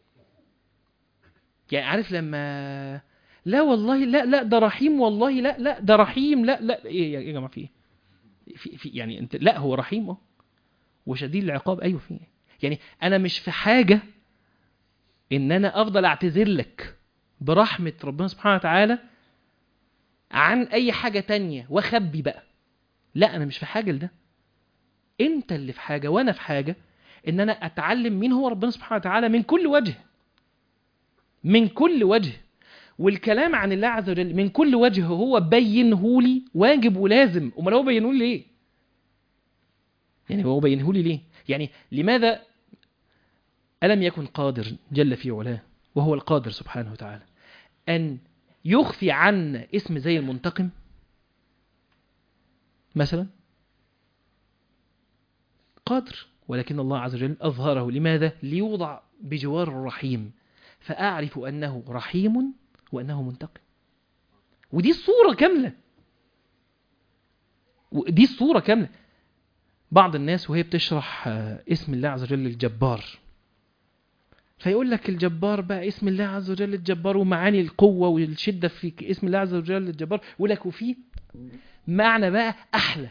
يعني عارف لما لا والله لا لا ده رحيم والله لا لا ده رحيم لا لا ايه يا جماعه في ايه في, في يعني انت لا هو رحيم اه وشديد العقاب ايوه في ايه يعني انا مش في حاجه ان انا افضل اعتذر لك برحمه ربنا سبحانه وتعالى عن اي حاجه تانية واخبي بقى لا انا مش في حاجه لده انت اللي في حاجه وانا في حاجه ان انا اتعلم مين هو ربنا سبحانه وتعالى من كل وجه من كل وجه والكلام عن الله عز وجل من كل وجه هو بينه لي واجب ولازم امال هو بينه لي ليه يعني هو بينه لي ليه يعني لماذا ألم يكن قادر جل في علاه وهو القادر سبحانه وتعالى أن يخفي عنا اسم زي المنتقم مثلا قادر ولكن الله عز وجل أظهره لماذا ليوضع بجوار الرحيم فأعرف أنه رحيم وأنه منتقم ودي الصورة كاملة ودي الصورة كاملة بعض الناس وهي بتشرح اسم الله عز وجل الجبار فيقول لك الجبار بقى اسم الله عز وجل الجبار ومعاني القوة والشدة في اسم الله عز وجل الجبار يقول لك وفيه معنى بقى أحلى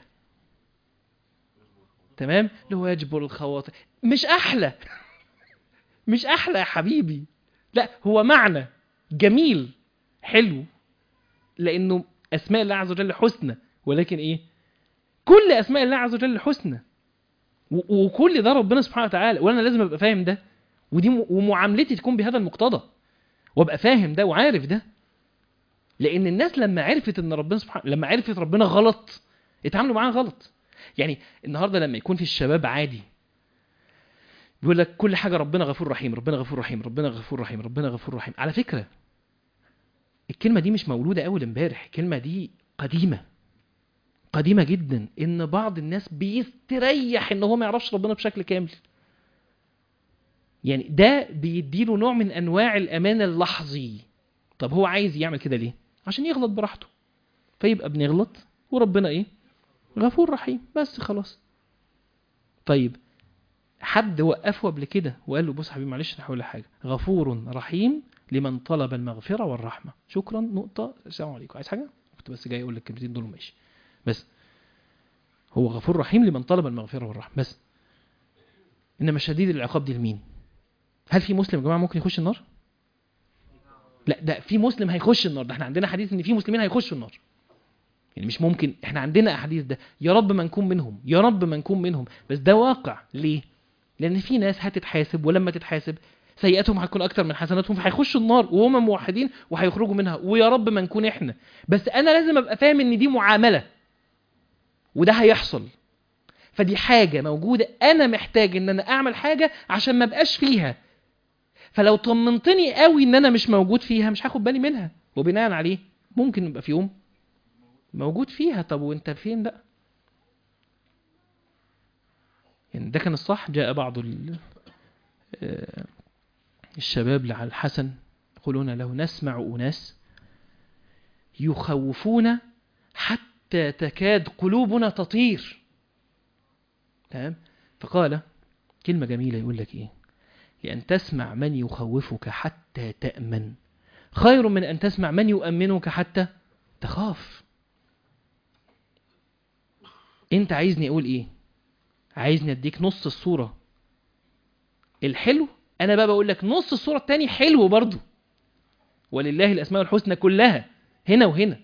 تمام اللي هو يجبر الخواطر مش أحلى مش أحلى يا حبيبي لا هو معنى جميل حلو لأنه أسماء الله عز وجل حسنى ولكن إيه كل أسماء الله عز وجل حسنى وكل ده ربنا سبحانه وتعالى وأنا لازم أبقى فاهم ده ودي ومعاملتي تكون بهذا المقتضى وابقى فاهم ده وعارف ده لان الناس لما عرفت ان ربنا سبحانه لما عرفت ربنا غلط اتعاملوا معاه غلط يعني النهارده لما يكون في الشباب عادي بيقول لك كل حاجه ربنا غفور رحيم ربنا غفور رحيم ربنا غفور رحيم ربنا غفور رحيم على فكره الكلمه دي مش مولوده اول امبارح الكلمه دي قديمه قديمه جدا ان بعض الناس بيستريح ان هو ما يعرفش ربنا بشكل كامل يعني ده بيديله نوع من انواع الامان اللحظي طب هو عايز يعمل كده ليه عشان يغلط براحته فيبقى بنغلط وربنا ايه غفور رحيم بس خلاص طيب حد وقفه قبل كده وقال له بص يا حبيبي معلش انا هقول لك حاجه غفور رحيم لمن طلب المغفره والرحمه شكرا نقطه السلام عليكم عايز حاجه كنت بس جاي اقول لك الكلمتين دول وماشي بس هو غفور رحيم لمن طلب المغفره والرحمه بس انما شديد العقاب دي لمين هل في مسلم يا جماعه ممكن يخش النار لا ده في مسلم هيخش النار ده احنا عندنا حديث ان في مسلمين هيخشوا النار يعني مش ممكن احنا عندنا احاديث ده يا رب ما نكون منهم يا رب ما نكون منهم بس ده واقع ليه لان في ناس هتتحاسب ولما تتحاسب سيئاتهم هتكون اكتر من حسناتهم فهيخشوا النار وهم موحدين وهيخرجوا منها ويا رب ما نكون احنا بس انا لازم ابقى فاهم ان دي معامله وده هيحصل فدي حاجه موجوده انا محتاج ان انا اعمل حاجه عشان ما ابقاش فيها فلو طمنتني قوي ان انا مش موجود فيها مش هاخد بالي منها وبناء عليه ممكن يبقى في يوم موجود فيها طب وانت فين بقى يعني ده كان الصح جاء بعض الشباب لعل الحسن يقولون له نسمع أناس يخوفون حتى تكاد قلوبنا تطير تمام فقال كلمة جميلة يقول لك ايه لأن تسمع من يخوفك حتى تأمن خير من أن تسمع من يؤمنك حتى تخاف انت عايزني اقول ايه عايزني اديك نص الصورة الحلو انا بقى بقول لك نص الصورة التاني حلو برضو ولله الاسماء الحسنى كلها هنا وهنا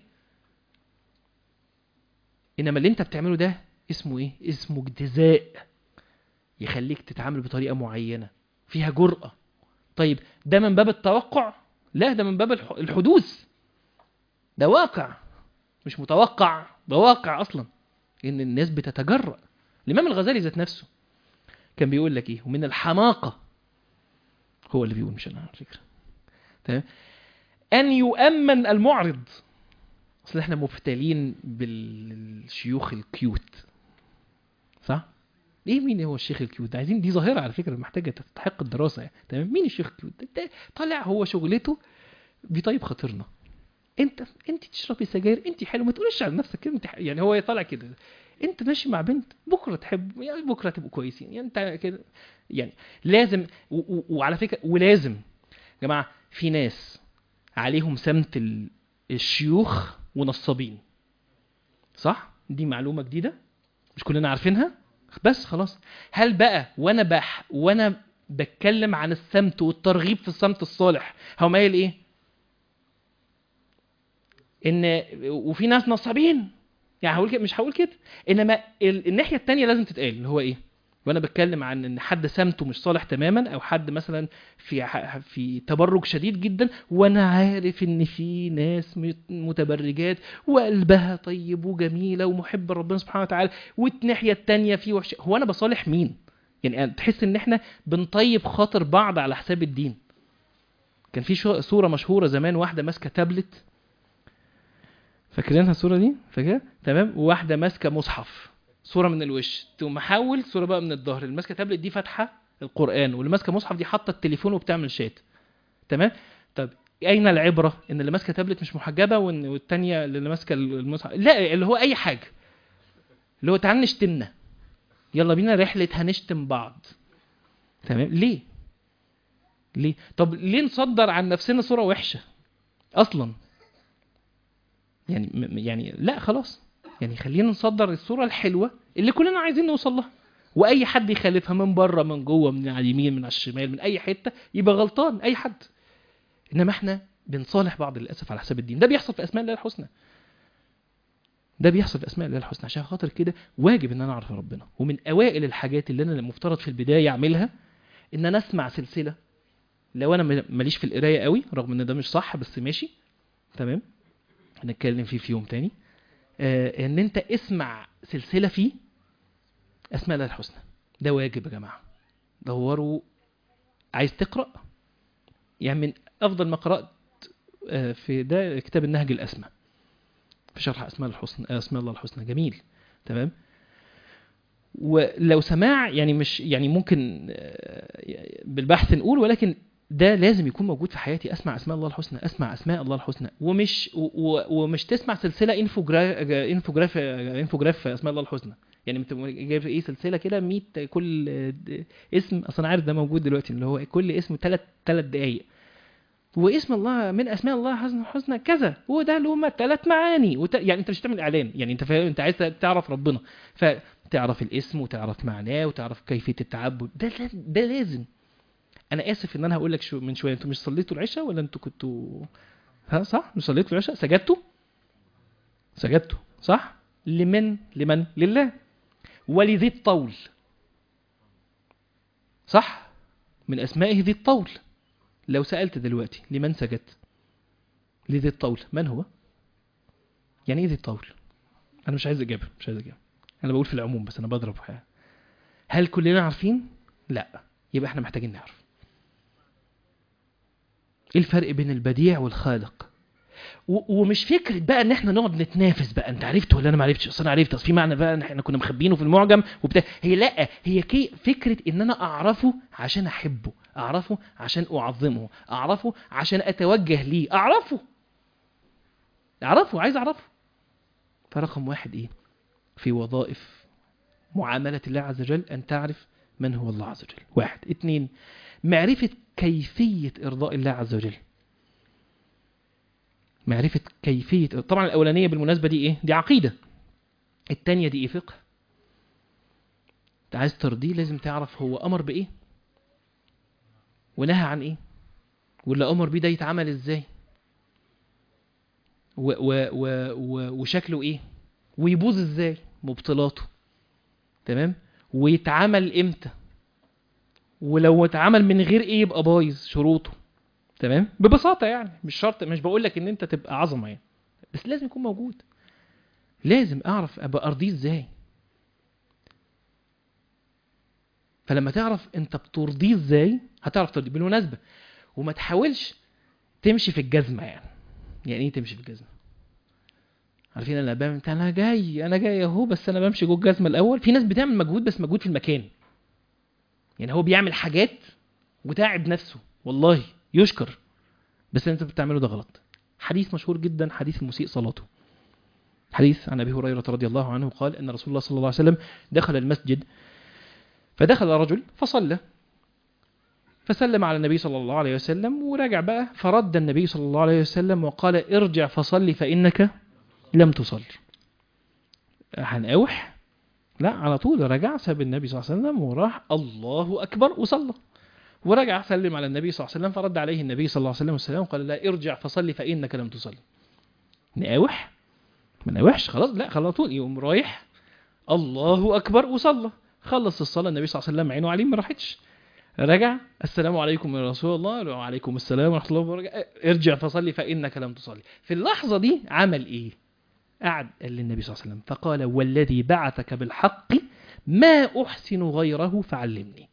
انما اللي انت بتعمله ده اسمه ايه اسمه اجتزاء يخليك تتعامل بطريقة معينة فيها جرأة طيب ده من باب التوقع لا ده من باب الحدوث ده واقع مش متوقع ده واقع اصلا ان الناس بتتجرأ الامام الغزالي ذات نفسه كان بيقول لك ايه ومن الحماقة هو اللي بيقول مش انا على فكرة تمام ان يؤمن المعرض اصل احنا مبتلين بالشيوخ الكيوت صح ايه مين هو الشيخ الكيوت ده عايزين دي ظاهره على فكره محتاجه تستحق الدراسه يعني تمام مين الشيخ الكيوت ده, ده طالع هو شغلته بيطيب خاطرنا انت انت تشربي سجاير انت حلو ما تقولش على نفسك كده انت ح- يعني هو طالع كده انت ماشي مع بنت بكره تحب يعني بكره تبقوا كويسين يعني انت كده يعني لازم و و وعلى فكره ولازم يا جماعه في ناس عليهم سمت ال- الشيوخ ونصابين صح دي معلومه جديده مش كلنا عارفينها بس خلاص هل بقى وانا بح وانا بتكلم عن السمت والترغيب في السمت الصالح هو مايل ايه ان وفي ناس نصابين يعني هقول كده مش هقول كده انما ال- الناحيه التانية لازم تتقال اللي هو ايه وانا بتكلم عن ان حد سمته مش صالح تماما او حد مثلا في ح- في تبرج شديد جدا وانا عارف ان في ناس مت- متبرجات وقلبها طيب وجميله ومحب ربنا سبحانه وتعالى والناحيه التانية في وحش هو انا بصالح مين يعني أنا تحس ان احنا بنطيب خاطر بعض على حساب الدين كان في شو- صوره مشهوره زمان واحده ماسكه تابلت فاكرينها الصوره دي فاكرها تمام وواحده ماسكه مصحف صوره من الوش تقوم محول صوره بقى من الظهر اللي ماسكه تابلت دي فاتحه القران واللي ماسكه مصحف دي حاطه التليفون وبتعمل شات تمام طب اين العبره ان اللي ماسكه تابلت مش محجبه وان والتانيه اللي ماسكه المصحف لا اللي هو اي حاجه اللي هو تعال نشتمنا يلا بينا رحله هنشتم بعض تمام ليه ليه طب ليه نصدر عن نفسنا صوره وحشه اصلا يعني م- يعني لا خلاص يعني خلينا نصدر الصوره الحلوه اللي كلنا عايزين نوصل لها واي حد يخالفها من بره من جوه من على اليمين من على الشمال من اي حته يبقى غلطان اي حد انما احنا بنصالح بعض للاسف على حساب الدين ده بيحصل في اسماء الله الحسنى ده بيحصل في اسماء الله الحسنى عشان خاطر كده واجب ان انا اعرف ربنا ومن اوائل الحاجات اللي انا المفترض في البدايه اعملها ان انا اسمع سلسله لو انا م- ماليش في القرايه قوي رغم ان ده مش صح بس ماشي تمام هنتكلم فيه في يوم تاني آه ان انت اسمع سلسله فيه اسماء الله الحسنى ده واجب يا جماعه دوروا عايز تقرا يعني من افضل ما قرات آه، في ده كتاب النهج الاسمى في شرح اسماء الحسنى آه، اسماء الله الحسنى جميل تمام ولو سماع يعني مش يعني ممكن آه، بالبحث نقول ولكن ده لازم يكون موجود في حياتي اسمع اسماء الله الحسنى اسمع اسماء الله الحسنى ومش و- و- ومش تسمع سلسله انفوجراف انفوجراف انفوجراف اسماء الله الحسنى يعني انت جايب ايه سلسله كده 100 كل آه، اسم اصلا عارف ده موجود دلوقتي اللي هو كل اسم ثلاث ثلاث دقائق واسم الله من اسماء الله حسن الحسنى كذا وده له هم ثلاث معاني وت... يعني انت مش بتعمل اعلان يعني انت فاهم انت عايز تعرف ربنا فتعرف الاسم وتعرف معناه وتعرف كيفيه التعبد ده لا- ده لازم انا اسف ان انا هقول لك شو من شويه انتوا مش صليتوا العشاء ولا انتوا كنتوا ها صح مش صليتوا العشاء سجدتوا سجدتوا صح لمن لمن لله ولذي الطول صح من اسمائه ذي الطول لو سألت دلوقتي لمن سجدت لذي الطول من هو يعني ايه ذي الطول انا مش عايز اجابه مش عايز اجابه انا بقول في العموم بس انا بضرب حاجة. هل كلنا عارفين لا يبقى احنا محتاجين نعرف ايه الفرق بين البديع والخالق و- ومش فكره بقى ان احنا نقعد نتنافس بقى انت عرفت ولا انا ما عرفتش اصل انا عرفت اصل في معنى بقى ان احنا كنا مخبينه في المعجم وبتاع هي لا هي كي فكره ان انا اعرفه عشان احبه اعرفه عشان اعظمه اعرفه عشان اتوجه ليه اعرفه اعرفه عايز اعرفه فرقم واحد ايه في وظائف معاملة الله عز وجل أن تعرف من هو الله عز وجل واحد اتنين معرفة كيفية إرضاء الله عز وجل معرفة كيفية طبعا الأولانية بالمناسبة دي إيه؟ دي عقيدة التانية دي إيه فقه أنت عايز ترضيه لازم تعرف هو أمر بإيه ونهى عن إيه واللي أمر بيه ده يتعمل إزاي و و و و وشكله إيه ويبوظ إزاي مبطلاته تمام ويتعمل إمتى ولو اتعمل من غير إيه يبقى بايظ شروطه تمام ببساطه يعني مش شرط مش بقول لك ان انت تبقى عظمه يعني بس لازم يكون موجود لازم اعرف ابقى ارضيه ازاي فلما تعرف انت بترضيه ازاي هتعرف ترضيه بالمناسبه وما تحاولش تمشي في الجزمه يعني يعني ايه تمشي في الجزمه عارفين انا بعمل بتاع انا جاي انا جاي اهو بس انا بمشي جوه الجزمه الاول في ناس بتعمل مجهود بس مجهود في المكان يعني هو بيعمل حاجات وتاعب نفسه والله يشكر بس اللي انت بتعمله ده غلط حديث مشهور جدا حديث المسيء صلاته حديث عن ابي هريره رضي الله عنه قال ان رسول الله صلى الله عليه وسلم دخل المسجد فدخل رجل فصلى فسلم على النبي صلى الله عليه وسلم ورجع بقى فرد النبي صلى الله عليه وسلم وقال ارجع فصلي فانك لم تصل هنقاوح لا على طول رجع ساب النبي صلى الله عليه وسلم وراح الله اكبر وصلى ورجع سلم على النبي صلى الله عليه وسلم فرد عليه النبي صلى الله عليه وسلم والسلام قال لا ارجع فصلي فانك لم تصلي نقاوح ما نقاوحش خلاص لا على طول يقوم رايح الله اكبر وصلى خلص الصلاه النبي صلى الله عليه وسلم عينه عليه ما راحتش رجع السلام عليكم يا رسول الله وعليكم السلام ورحمه الله وبركاته ارجع فصلي فانك لم تصلي في اللحظه دي عمل ايه قعد قال للنبي صلى الله عليه وسلم فقال والذي بعثك بالحق ما احسن غيره فعلمني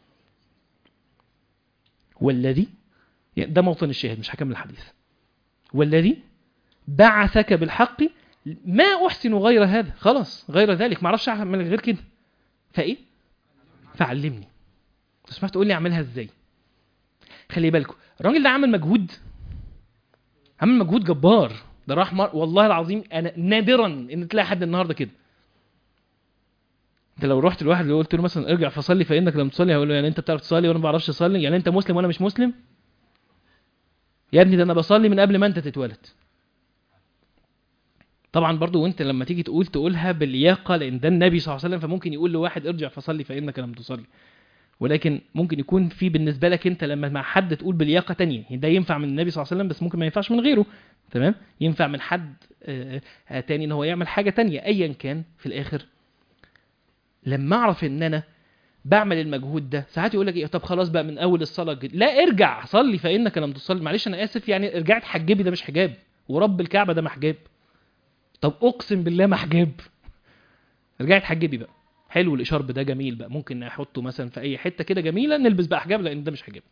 والذي يعني ده موطن الشاهد مش هكمل الحديث والذي بعثك بالحق ما احسن غير هذا خلاص غير ذلك ما اعرفش اعمل غير كده فايه فعلمني تسمح تقول لي اعملها ازاي خلي بالكم الراجل ده عمل مجهود عمل مجهود جبار ده راح مر... والله العظيم انا نادرا ان تلاقي حد النهارده كده انت لو رحت لواحد اللي قلت له مثلا ارجع فصلي فانك لم تصلي هيقول له يعني انت بتعرف تصلي وانا ما بعرفش اصلي يعني انت مسلم وانا مش مسلم يا ابني ده انا بصلي من قبل ما انت تتولد طبعا برضو وانت لما تيجي تقول تقولها باللياقه لان ده النبي صلى الله عليه وسلم فممكن يقول لواحد ارجع فصلي فانك لم تصلي ولكن ممكن يكون في بالنسبه لك انت لما مع حد تقول بلياقه تانية ده ينفع من النبي صلى الله عليه وسلم بس ممكن ما ينفعش من غيره تمام ينفع من حد آه، آه، تاني ان هو يعمل حاجه تانية ايا كان في الاخر لما اعرف ان انا بعمل المجهود ده ساعات يقول لك ايه طب خلاص بقى من اول الصلاه جد. لا ارجع صلي فانك لم تصلي معلش انا اسف يعني رجعت حجبي ده مش حجاب ورب الكعبه ده محجاب طب اقسم بالله محجاب رجعت حجبي بقى حلو الاشارب ده جميل بقى ممكن احطه مثلا في اي حته كده جميله نلبس بقى حجاب لان ده مش حجاب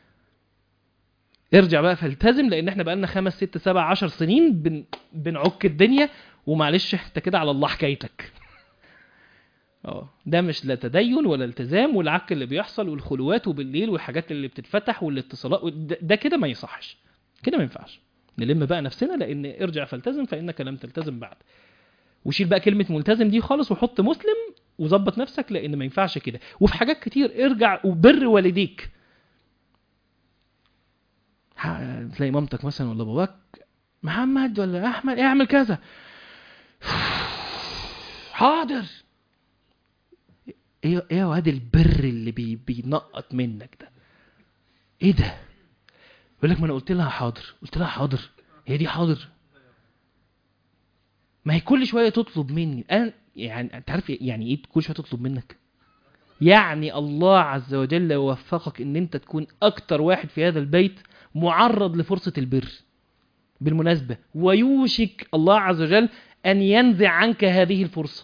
ارجع بقى فالتزم لان احنا بقالنا خمس ست سبع عشر سنين بن... بنعك الدنيا ومعلش انت كده على الله حكايتك اه ده مش لا تدين ولا التزام والعك اللي بيحصل والخلوات وبالليل والحاجات اللي بتتفتح والاتصالات ده, ده كده ما يصحش كده ما ينفعش نلم بقى نفسنا لان ارجع فالتزم فانك لم تلتزم بعد وشيل بقى كلمه ملتزم دي خالص وحط مسلم وظبط نفسك لان ما ينفعش كده وفي حاجات كتير ارجع وبر والديك ح- تلاقي مامتك مثلا ولا باباك محمد ولا احمد اعمل كذا حاضر ايه ايه يا واد البر اللي بي بينقط منك ده ايه ده يقول لك ما انا قلت لها حاضر قلت لها حاضر هي دي حاضر ما هي كل شويه تطلب مني انا يعني انت عارف يعني ايه كل شويه تطلب منك يعني الله عز وجل يوفقك ان انت تكون اكتر واحد في هذا البيت معرض لفرصه البر بالمناسبه ويوشك الله عز وجل ان ينزع عنك هذه الفرصه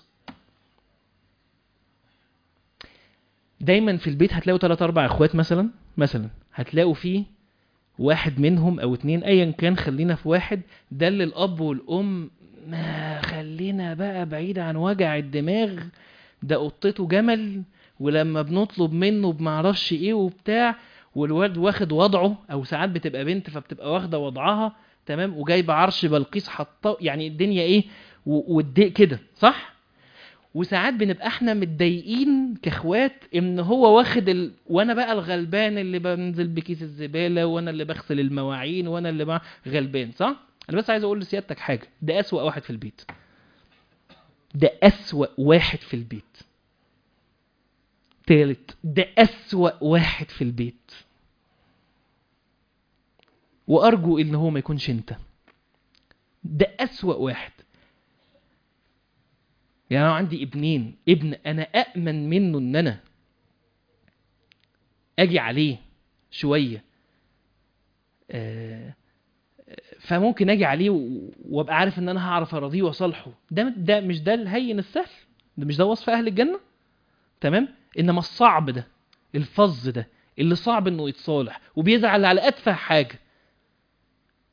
دايما في البيت هتلاقوا ثلاث اربع اخوات مثلا مثلا هتلاقوا فيه واحد منهم او اتنين ايا كان خلينا في واحد ده اللي الاب والام ما خلينا بقى بعيد عن وجع الدماغ ده قطته جمل ولما بنطلب منه بمعرفش ايه وبتاع والواد واخد وضعه او ساعات بتبقى بنت فبتبقى واخده وضعها تمام وجايبه عرش بلقيس حاطاه يعني الدنيا ايه و- والدق كده صح وساعات بنبقى احنا متضايقين كاخوات ان هو واخد ال... وانا بقى الغلبان اللي بنزل بكيس الزباله وانا اللي بغسل المواعين وانا اللي بقى غلبان صح انا بس عايز اقول لسيادتك حاجه ده اسوأ واحد في البيت ده اسوأ واحد في البيت تالت ده اسوأ واحد في البيت وارجو ان هو ما يكونش انت ده اسوأ واحد يعني انا عندي ابنين ابن انا اامن منه ان انا اجي عليه شويه آه، فممكن اجي عليه و- وابقى عارف ان انا هعرف ارضيه واصالحه ده ده مش ده الهين السهل ده مش ده وصف اهل الجنه تمام انما الصعب ده الفظ ده اللي صعب انه يتصالح وبيزعل على اتفه حاجه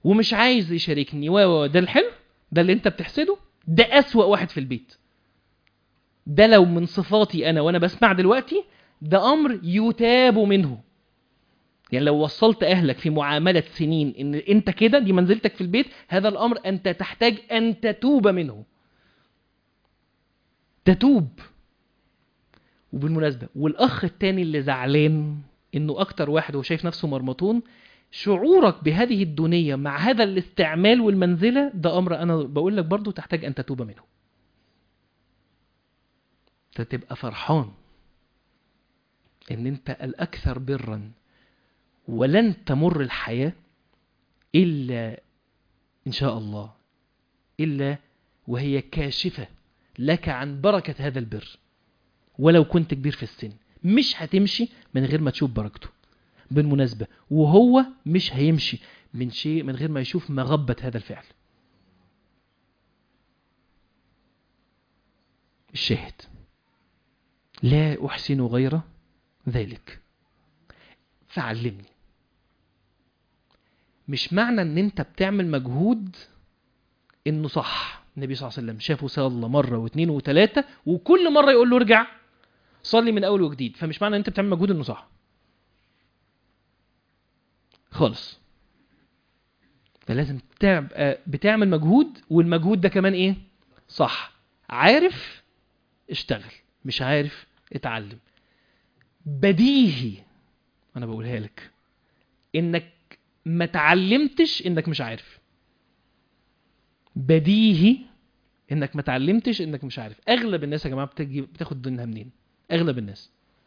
ومش عايز يشاركني و و- ده الحلو ده اللي انت بتحسده ده اسوأ واحد في البيت ده لو من صفاتي انا وانا بسمع دلوقتي ده امر يتاب منه يعني لو وصلت اهلك في معامله سنين ان انت كده دي منزلتك في البيت هذا الامر انت تحتاج ان تتوب منه تتوب وبالمناسبه والاخ التاني اللي زعلان انه اكتر واحد هو شايف نفسه مرمطون شعورك بهذه الدنيا مع هذا الاستعمال والمنزله ده امر انا بقول لك برضو تحتاج ان تتوب منه فتبقى فرحان ان انت الاكثر برا ولن تمر الحياه الا ان شاء الله الا وهي كاشفه لك عن بركه هذا البر ولو كنت كبير في السن مش هتمشي من غير ما تشوف بركته بالمناسبه وهو مش هيمشي من شيء من غير ما يشوف مغبه هذا الفعل الشاهد لا أحسن غير ذلك فعلمني مش معنى ان انت بتعمل مجهود انه صح النبي صلى الله عليه وسلم شافه صلى مرة واثنين وثلاثة وكل مرة يقول له ارجع صلي من اول وجديد فمش معنى ان انت بتعمل مجهود انه صح خالص فلازم تبقى بتعمل مجهود والمجهود ده كمان ايه صح عارف اشتغل مش عارف اتعلم بديهي انا بقولها لك انك ما تعلمتش انك مش عارف بديهي انك ما تعلمتش انك مش عارف اغلب الناس يا جماعه بتجي بتاخد دينها منين اغلب الناس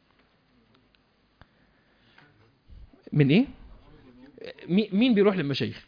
من ايه مي- مين بيروح للمشايخ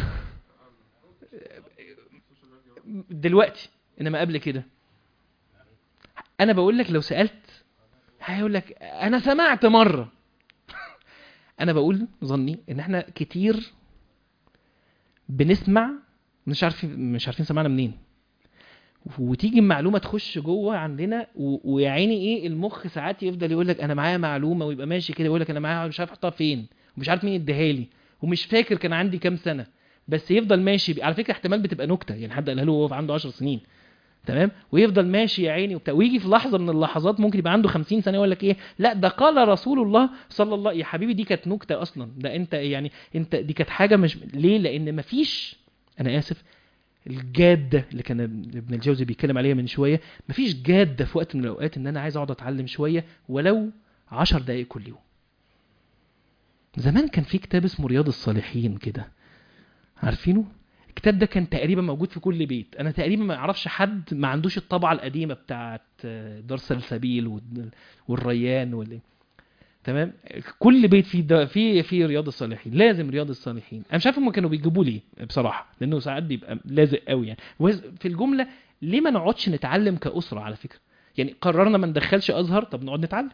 دلوقتي انما قبل كده انا بقول لك لو سالت هيقول لك انا سمعت مره انا بقول ظني ان احنا كتير بنسمع مش عارفين مش عارفين سمعنا منين وتيجي المعلومه تخش جوه عندنا و- ويا عيني ايه المخ ساعات يفضل يقول لك انا معايا معلومه ويبقى ماشي كده يقول لك انا معايا مش عارف احطها فين ومش عارف مين اداها لي ومش فاكر كان عندي كام سنه بس يفضل ماشي على فكره احتمال بتبقى نكته يعني حد قالها له وهو عنده 10 سنين تمام ويفضل ماشي يا عيني وبتاع ويجي في لحظه من اللحظات ممكن يبقى عنده 50 سنه يقول لك ايه لا ده قال رسول الله صلى الله يا حبيبي دي كانت نكته اصلا ده انت يعني انت دي كانت حاجه مش ليه لان مفيش انا اسف الجاده اللي كان ابن الجوزي بيتكلم عليها من شويه مفيش جاده في وقت من الاوقات ان انا عايز اقعد اتعلم شويه ولو 10 دقائق كل يوم زمان كان في كتاب اسمه رياض الصالحين كده عارفينه الكتاب ده كان تقريبا موجود في كل بيت انا تقريبا ما اعرفش حد ما عندوش الطبعه القديمه بتاعه دار سلسبيل وال- والريان وال تمام كل بيت فيه ده في في رياض الصالحين لازم رياض الصالحين انا مش عارف هم كانوا بيجيبوا ليه بصراحه لانه ساعات بيبقى لازق قوي يعني وز- في الجمله ليه ما نقعدش نتعلم كاسره على فكره يعني قررنا ما ندخلش ازهر طب نقعد نتعلم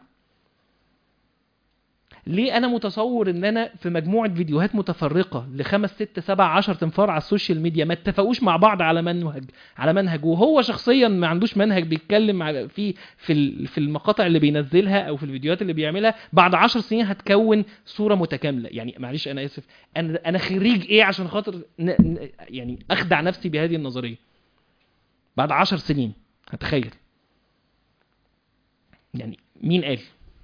ليه انا متصور ان انا في مجموعه فيديوهات متفرقه لخمس ست سبع عشر تنفار على السوشيال ميديا ما اتفقوش مع بعض على منهج على منهج وهو شخصيا ما عندوش منهج بيتكلم على في في ال- في المقاطع اللي بينزلها او في الفيديوهات اللي بيعملها بعد عشر سنين هتكون صوره متكامله يعني معلش انا اسف انا انا خريج ايه عشان خاطر ن... ن... يعني اخدع نفسي بهذه النظريه بعد عشر سنين هتخيل يعني مين قال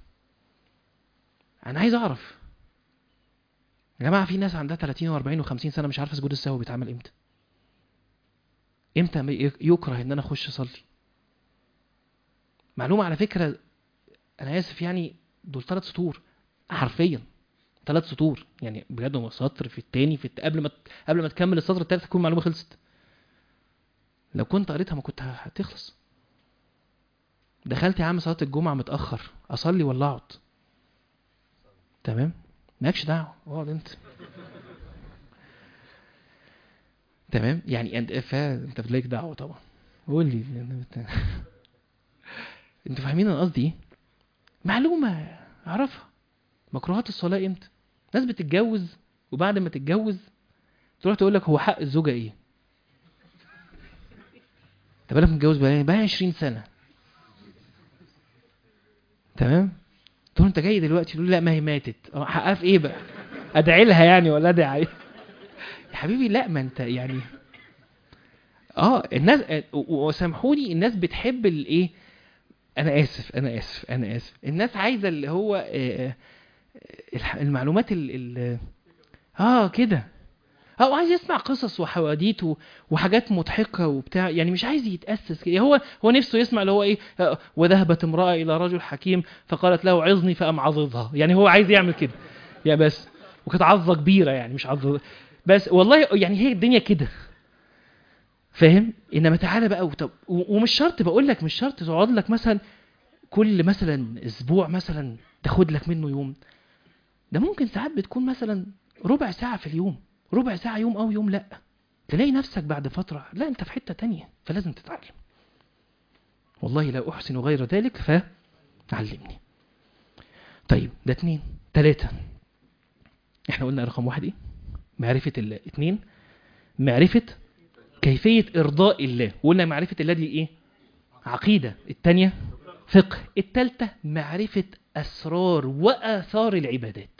انا عايز اعرف يا جماعه في ناس عندها 30 و40 و50 سنه مش عارفه سجود السهو بيتعمل امتى امتى ما يك- يكره ان انا اخش اصلي معلومه على فكره انا اسف يعني دول ثلاث سطور حرفيا ثلاث سطور يعني بجد هو سطر في التاني في الت... قبل ما قبل ما تكمل السطر التالت تكون المعلومه خلصت لو كنت قريتها ما كنت ه- هتخلص دخلت يا عم صلاه الجمعه متاخر اصلي ولا اقعد تمام مالكش دعوه اقعد انت تمام يعني انت فا انت ليك دعوه طبعا قول لي انت انتوا فاهمين انا قصدي ايه معلومه اعرفها مكروهات الصلاه امتى ناس بتتجوز وبعد ما تتجوز تروح تقول لك هو حق الزوجه ايه انت بالك متجوز بقى بقى 20 سنه تمام تقول انت جاي دلوقتي تقول لا ما هي ماتت اه حقها في ايه بقى ادعي لها يعني ولا ادعي عليها يا حبيبي لا ما انت يعني اه الناس و- وسامحوني الناس بتحب الايه انا اسف انا اسف انا اسف الناس عايزه اللي هو آه، الح- المعلومات ال ال اه كده اه وعايز يسمع قصص وحواديت و- وحاجات مضحكه وبتاع يعني مش عايز يتاسس كده هو هو نفسه يسمع اللي هو ايه آه، وذهبت امراه الى رجل حكيم فقالت له عظني فام عظظها يعني هو عايز يعمل كده يا بس وكانت عظه كبيره يعني مش عظه بس والله يعني هي الدنيا كده فاهم انما تعالى بقى وطب و- ومش شرط بقول لك مش شرط تقعد لك مثلا كل مثلا اسبوع مثلا تاخد لك منه يوم ده ممكن ساعات بتكون مثلا ربع ساعة في اليوم ربع ساعة يوم او يوم لا تلاقي نفسك بعد فترة لا انت في حتة تانية فلازم تتعلم والله لا احسن غير ذلك فعلمني طيب ده اتنين تلاتة احنا قلنا رقم واحد ايه معرفة الله اتنين معرفة كيفية إرضاء الله وقلنا معرفة الله دي إيه؟ عقيدة التانية فقه التالتة معرفة أسرار وآثار العبادات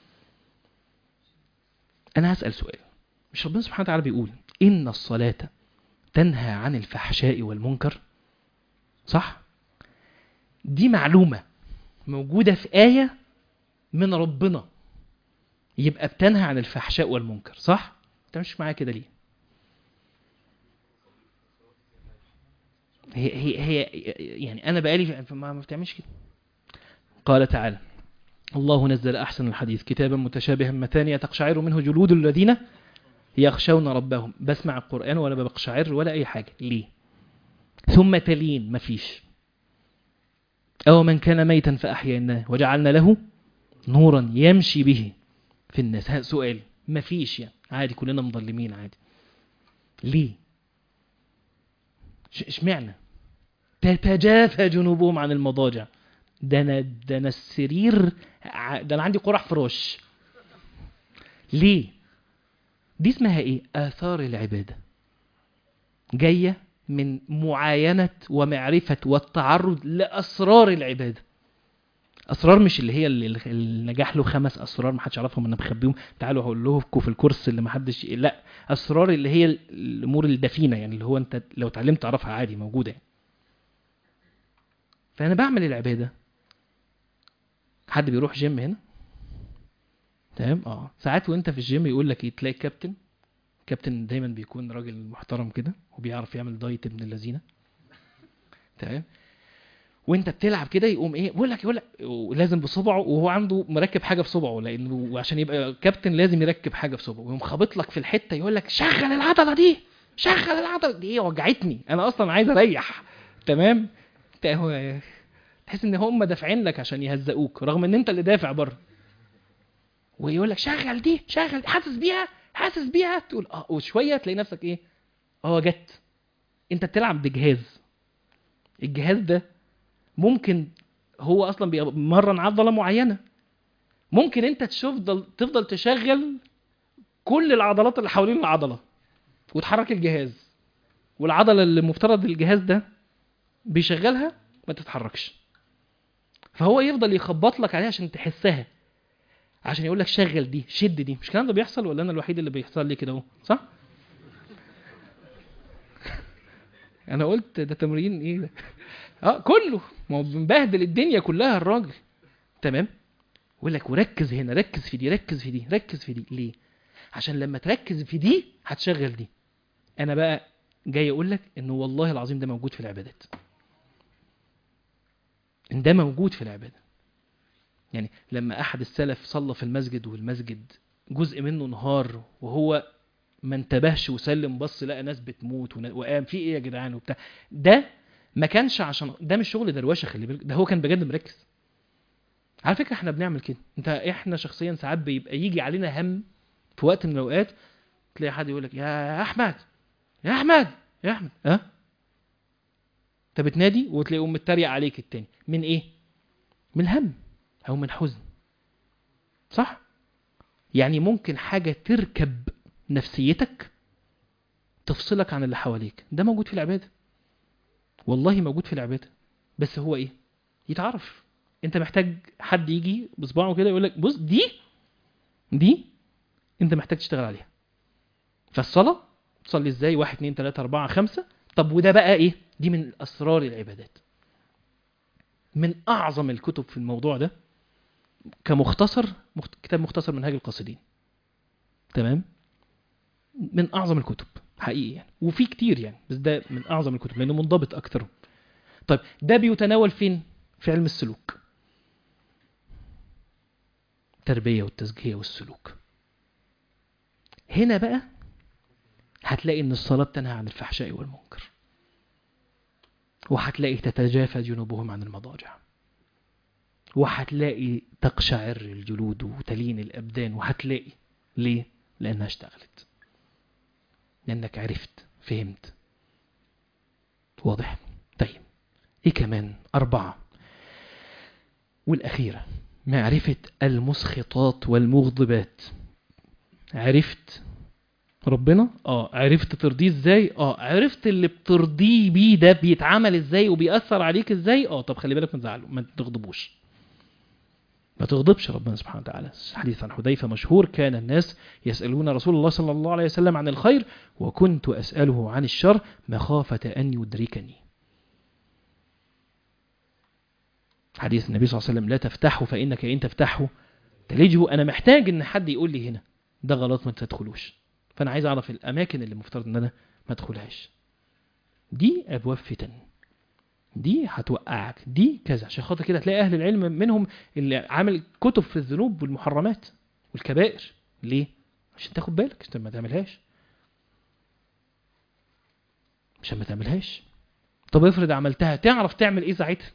أنا هسأل سؤال مش ربنا سبحانه وتعالى بيقول إن الصلاة تنهى عن الفحشاء والمنكر صح؟ دي معلومة موجودة في آية من ربنا يبقى بتنهى عن الفحشاء والمنكر صح؟ انت مش معايا كده ليه؟ هي هي هي يعني انا بقالي في- ما ما بتعملش كده قال تعالى الله نزل احسن الحديث كتابا متشابها مثانية تقشعر منه جلود الذين يخشون ربهم بسمع القران ولا بقشعر ولا اي حاجه ليه ثم تلين مفيش او من كان ميتا فاحييناه وجعلنا له نورا يمشي به في الناس ها سؤال مفيش يعني عادي كلنا مظلمين عادي ليه ش- اشمعنى تتجافى جنوبهم عن المضاجع ده انا ده انا السرير ع- ده انا عندي قرح فراش ليه دي اسمها ايه اثار العباده جايه من معاينه ومعرفه والتعرض لاسرار العباده اسرار مش اللي هي اللي اللي نجح له خمس اسرار ما حدش يعرفهم انا مخبيهم تعالوا هقول لكم في الكورس اللي ما حدش لا اسرار اللي هي الامور الدفينه يعني اللي هو انت لو اتعلمت تعرفها عادي موجوده يعني. فانا بعمل العباده حد بيروح جيم هنا تمام اه ساعات وانت في الجيم يقول لك ايه تلاقي كابتن كابتن دايما بيكون راجل محترم كده وبيعرف يعمل دايت ابن اللذينه تمام وانت بتلعب كده يقوم ايه بيقول لك يقول لك لازم بصبعه وهو عنده مركب حاجه في صبعه لانه عشان يبقى كابتن لازم يركب حاجه في صبعه ويقوم خابط لك في الحته يقول لك شغل العضله دي شغل العضله دي ايه وجعتني انا اصلا عايز اريح تمام انت هو تحس ان هم دافعين لك عشان يهزقوك رغم ان انت اللي دافع بره ويقول لك شغل دي شغل دي حاسس بيها حاسس بيها تقول اه وشويه تلاقي نفسك ايه اه جت انت بتلعب بجهاز الجهاز ده ممكن هو اصلا بيمرن عضله معينه ممكن انت تفضل تفضل تشغل كل العضلات اللي حوالين العضله وتحرك الجهاز والعضله اللي مفترض الجهاز ده بيشغلها ما تتحركش فهو يفضل يخبط لك عليها عشان تحسها عشان يقول لك شغل دي شد دي مش الكلام ده بيحصل ولا انا الوحيد اللي بيحصل لي كده اهو صح انا قلت ده تمرين ايه ده اه كله ما هو مبهدل الدنيا كلها الراجل تمام يقول لك وركز هنا ركز في دي ركز في دي ركز في دي ليه عشان لما تركز في دي هتشغل دي انا بقى جاي اقول لك انه والله العظيم ده موجود في العبادات ان ده موجود في العباده يعني لما احد السلف صلى في المسجد والمسجد جزء منه نهار وهو ما انتبهش وسلم بص لقى ناس بتموت ون- وقام في ايه يا جدعان وبتاع ده ما كانش عشان ده مش شغل دروشه خلي بالك ده هو كان بجد مركز على فكره احنا بنعمل كده انت احنا شخصيا ساعات بيبقى يجي علينا هم في وقت من الاوقات تلاقي حد يقول لك يا احمد يا احمد يا احمد ها انت بتنادي وتلاقيه متريق عليك التاني من ايه من الهم او من حزن صح يعني ممكن حاجه تركب نفسيتك تفصلك عن اللي حواليك ده موجود في العباده والله موجود في العباده بس هو ايه يتعرف انت محتاج حد يجي بصباعه كده يقول لك بص دي دي انت محتاج تشتغل عليها فالصلاة تصلي ازاي واحد اتنين تلاتة اربعة خمسة طب وده بقى ايه دي من اسرار العبادات من اعظم الكتب في الموضوع ده كمختصر مخت... كتاب مختصر منهاج القاصدين تمام من اعظم الكتب حقيقي يعني وفي كتير يعني بس ده من اعظم الكتب لانه منضبط اكتر طيب ده بيتناول فين في علم السلوك التربية والتزكية والسلوك هنا بقى هتلاقي ان الصلاة تنهى عن الفحشاء والمنكر وهتلاقي تتجافى جنوبهم عن المضاجع وهتلاقي تقشعر الجلود وتلين الأبدان وهتلاقي ليه؟ لأنها اشتغلت لأنك عرفت فهمت واضح طيب ايه كمان أربعة والأخيرة معرفة المسخطات والمغضبات عرفت ربنا اه عرفت ترضيه ازاي اه عرفت اللي بترضيه بيه ده بيتعمل ازاي وبيأثر عليك ازاي اه طب خلي بالك ما تزعله ما تغضبوش ما تغضبش ربنا سبحانه وتعالى حديث عن حذيفة مشهور كان الناس يسألون رسول الله صلى الله عليه وسلم عن الخير وكنت أسأله عن الشر مخافة أن يدركني حديث النبي صلى الله عليه وسلم لا تفتحه فإنك إن تفتحه تلجه أنا محتاج إن حد يقول لي هنا ده غلط ما تدخلوش فأنا عايز أعرف الأماكن اللي مفترض إن أنا ما أدخلهاش دي أبواب فتن دي هتوقعك دي كذا عشان خاطر كده هتلاقي أهل العلم منهم اللي عامل كتب في الذنوب والمحرمات والكبائر ليه؟ عشان تاخد بالك عشان ما تعملهاش عشان ما تعملهاش طب افرض عملتها تعرف تعمل ايه ساعتها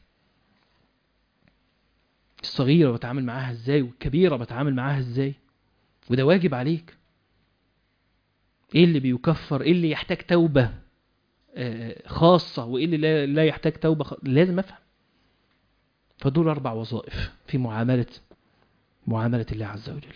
الصغيرة بتعامل معاها ازاي والكبيرة بتعامل معاها ازاي وده واجب عليك ايه اللي بيكفر ايه اللي يحتاج توبة خاصة وايه اللي لا, لا يحتاج توبة خ... لازم افهم فدول اربع وظائف في معاملة معاملة الله عز وجل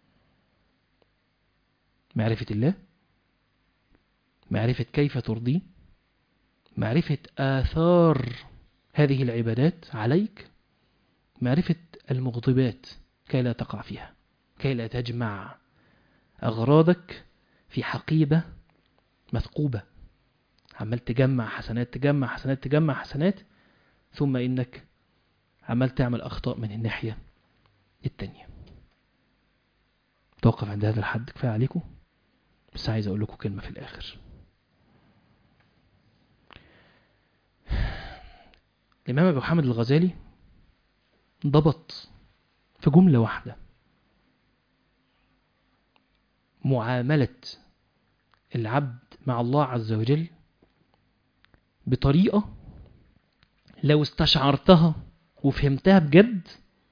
معرفة الله معرفة كيف ترضيه معرفة آثار هذه العبادات عليك معرفة المغضبات كي لا تقع فيها كي لا تجمع أغراضك في حقيبة مثقوبة عمال تجمع حسنات تجمع حسنات تجمع حسنات ثم إنك عمال تعمل أخطاء من الناحية التانية توقف عند هذا الحد كفاية عليكم بس عايز أقول لكم كلمة في الآخر الإمام أبو حامد الغزالي ضبط في جملة واحدة معاملة العبد مع الله عز وجل بطريقة لو استشعرتها وفهمتها بجد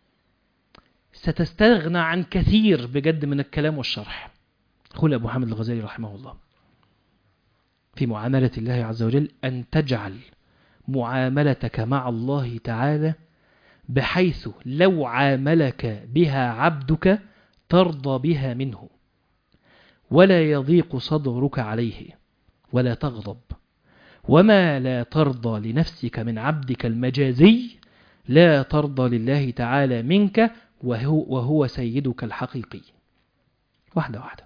ستستغنى عن كثير بجد من الكلام والشرح قول أبو حامد الغزالي رحمه الله في معاملة الله عز وجل أن تجعل معاملتك مع الله تعالى بحيث لو عاملك بها عبدك ترضى بها منه ولا يضيق صدرك عليه ولا تغضب وما لا ترضى لنفسك من عبدك المجازي لا ترضى لله تعالى منك وهو, وهو سيدك الحقيقي واحدة واحدة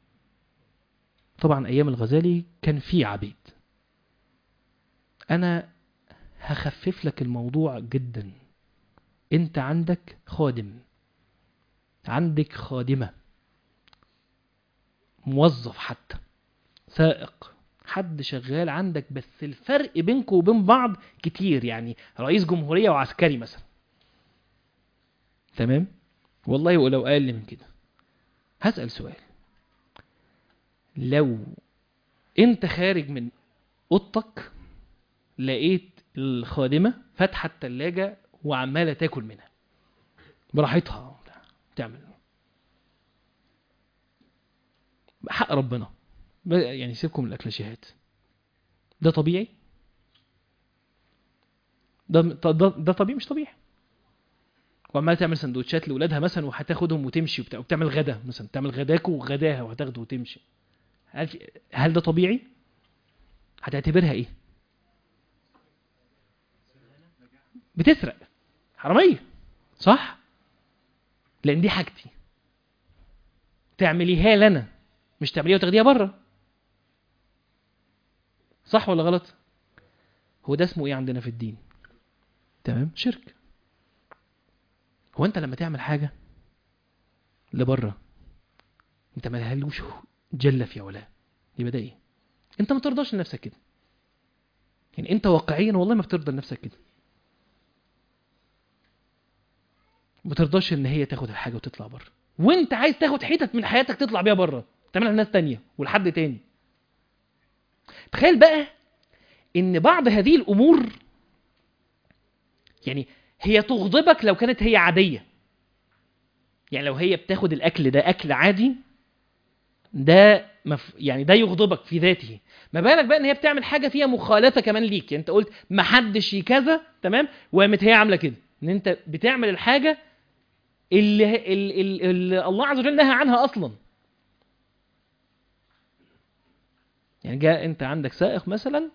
طبعا أيام الغزالي كان في عبيد أنا هخفف لك الموضوع جدا انت عندك خادم عندك خادمة موظف حتى سائق حد شغال عندك بس الفرق بينكم وبين بعض كتير يعني رئيس جمهورية وعسكري مثلا تمام والله ولو أقل من كده هسأل سؤال لو انت خارج من اوضتك لقيت الخادمة فاتحة التلاجة وعمالة تاكل منها براحتها تعمل حق ربنا يعني سيبكم من الأكلاشيهات ده طبيعي ده, ده, ده طبيعي مش طبيعي وعمالة تعمل سندوتشات لأولادها مثلا وهتاخدهم وتمشي وبتاع وبتعمل غدا مثلا تعمل غداك وغداها وهتاخده وتمشي هل, هل ده طبيعي؟ هتعتبرها ايه؟ بتسرق حرامية صح؟ لأن دي حاجتي تعمليها لنا مش تعمليها وتاخديها بره صح ولا غلط هو ده اسمه ايه عندنا في الدين تمام شرك هو انت لما تعمل حاجه لبره انت ما لهالوش جل في علاه يبقى ده ايه انت ما ترضاش لنفسك كده يعني انت واقعيا والله ما بترضى لنفسك كده ما ترضاش ان هي تاخد الحاجه وتطلع بره وانت عايز تاخد حتت من حياتك تطلع بيها بره تعملها لناس تانية ولحد تاني تخيل بقى ان بعض هذه الامور يعني هي تغضبك لو كانت هي عاديه يعني لو هي بتاخد الاكل ده اكل عادي ده مف... يعني ده يغضبك في ذاته ما بالك بقى ان هي بتعمل حاجه فيها مخالفه كمان ليك يعني انت قلت ما حدش كذا تمام وقامت هي عامله كده ان انت بتعمل الحاجه اللي, اللي, اللي, اللي الله عز وجل نهى عنها اصلا يعني جاء انت عندك سائق مثلا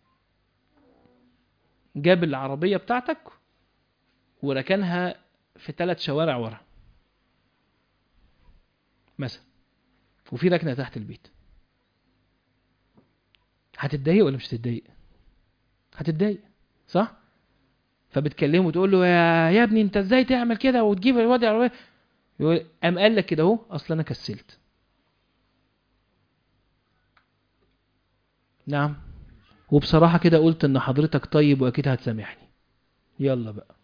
جاب العربيه بتاعتك وركنها في ثلاث شوارع ورا مثلا وفي ركنه تحت البيت هتتضايق ولا مش هتتضايق هتتضايق صح فبتكلمه وتقول له يا يا ابني انت ازاي تعمل كده وتجيب الواد العربيه يقول قام قال لك كده اهو اصل انا كسلت نعم وبصراحه كده قلت ان حضرتك طيب واكيد هتسامحني يلا بقى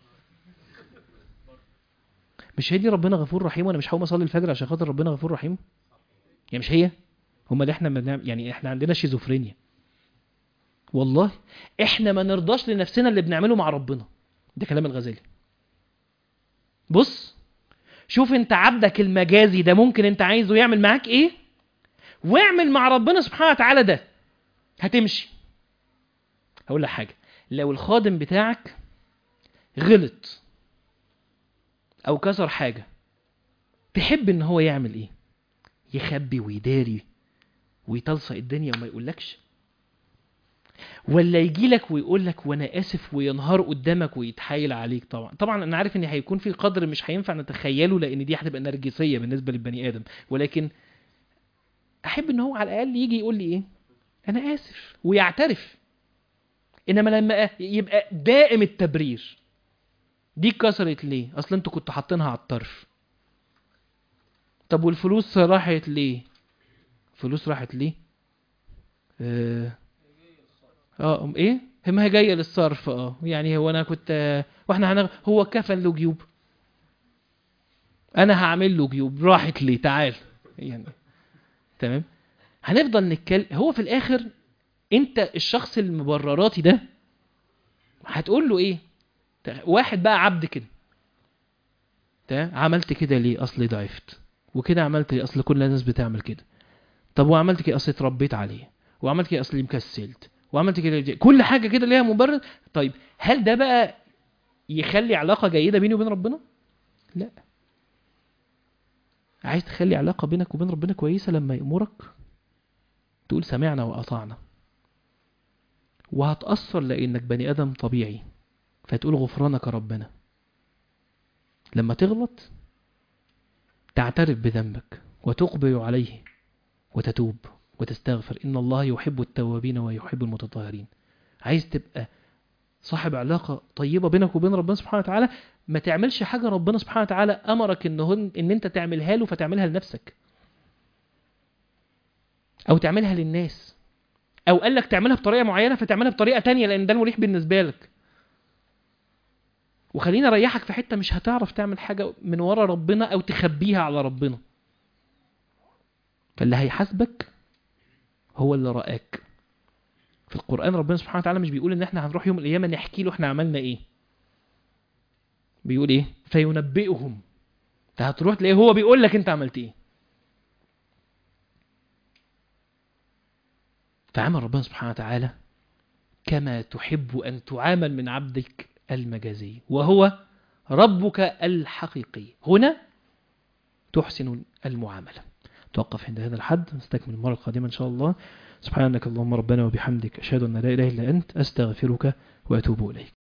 مش هي دي ربنا غفور رحيم وانا مش هقوم اصلي الفجر عشان خاطر ربنا غفور رحيم يعني مش هي هما اللي احنا بنعمل يعني احنا عندنا شيزوفرينيا والله احنا ما نرضاش لنفسنا اللي بنعمله مع ربنا ده كلام الغزالي بص شوف انت عبدك المجازي ده ممكن انت عايزه يعمل معاك ايه واعمل مع ربنا سبحانه وتعالى ده هتمشي هقول لك حاجه لو الخادم بتاعك غلط او كسر حاجه تحب ان هو يعمل ايه يخبي ويداري ويتلصق الدنيا وما يقولكش ولا يجي لك ويقول لك وانا اسف وينهار قدامك ويتحايل عليك طبعا طبعا انا عارف ان هيكون في قدر مش هينفع نتخيله لان دي هتبقى نرجسيه بالنسبه للبني ادم ولكن احب ان هو على الاقل يجي يقول لي ايه انا اسف ويعترف انما لما يبقى دائم التبرير دي اتكسرت ليه اصل انتوا كنتوا حاطينها على الطرف طب والفلوس راحت ليه فلوس راحت ليه اه اه أم ايه هي ما هي جايه للصرف اه يعني هو انا كنت آه، واحنا هنغ... هو كفن له جيوب انا هعمل له جيوب راحت ليه تعال يعني تمام هنفضل نتكلم هو في الاخر انت الشخص المبرراتي ده هتقول له ايه واحد بقى عبد كده تمام عملت كده ليه اصلي ضعفت وكده عملت ليه اصل كل الناس بتعمل كده طب وعملت كده اصل اتربيت عليه وعملت كده اصلي مكسلت وعملت كده ليه؟ كل حاجه كده ليها مبرر طيب هل ده بقى يخلي علاقه جيده بيني وبين ربنا لا عايز تخلي علاقه بينك وبين ربنا كويسه لما يامرك تقول سمعنا واطعنا وهتاثر لانك بني ادم طبيعي فتقول غفرانك ربنا لما تغلط تعترف بذنبك وتقبل عليه وتتوب وتستغفر إن الله يحب التوابين ويحب المتطهرين عايز تبقى صاحب علاقة طيبة بينك وبين ربنا سبحانه وتعالى ما تعملش حاجة ربنا سبحانه وتعالى أمرك إن, هن إن أنت تعملها له فتعملها لنفسك أو تعملها للناس أو قال لك تعملها بطريقة معينة فتعملها بطريقة تانية لأن ده المريح بالنسبة لك وخليني اريحك في حته مش هتعرف تعمل حاجه من ورا ربنا او تخبيها على ربنا فاللي هيحاسبك هو اللي رآك في القرآن ربنا سبحانه وتعالى مش بيقول ان احنا هنروح يوم القيامة نحكي له احنا عملنا ايه بيقول ايه فينبئهم انت هتروح تلاقيه هو بيقول لك انت عملت ايه فعمل ربنا سبحانه وتعالى كما تحب ان تعامل من عبدك المجازي وهو ربك الحقيقي هنا تحسن المعاملة توقف عند هذا الحد نستكمل المرة القادمة إن شاء الله سبحانك اللهم ربنا وبحمدك أشهد أن لا إله إلا أنت أستغفرك وأتوب إليك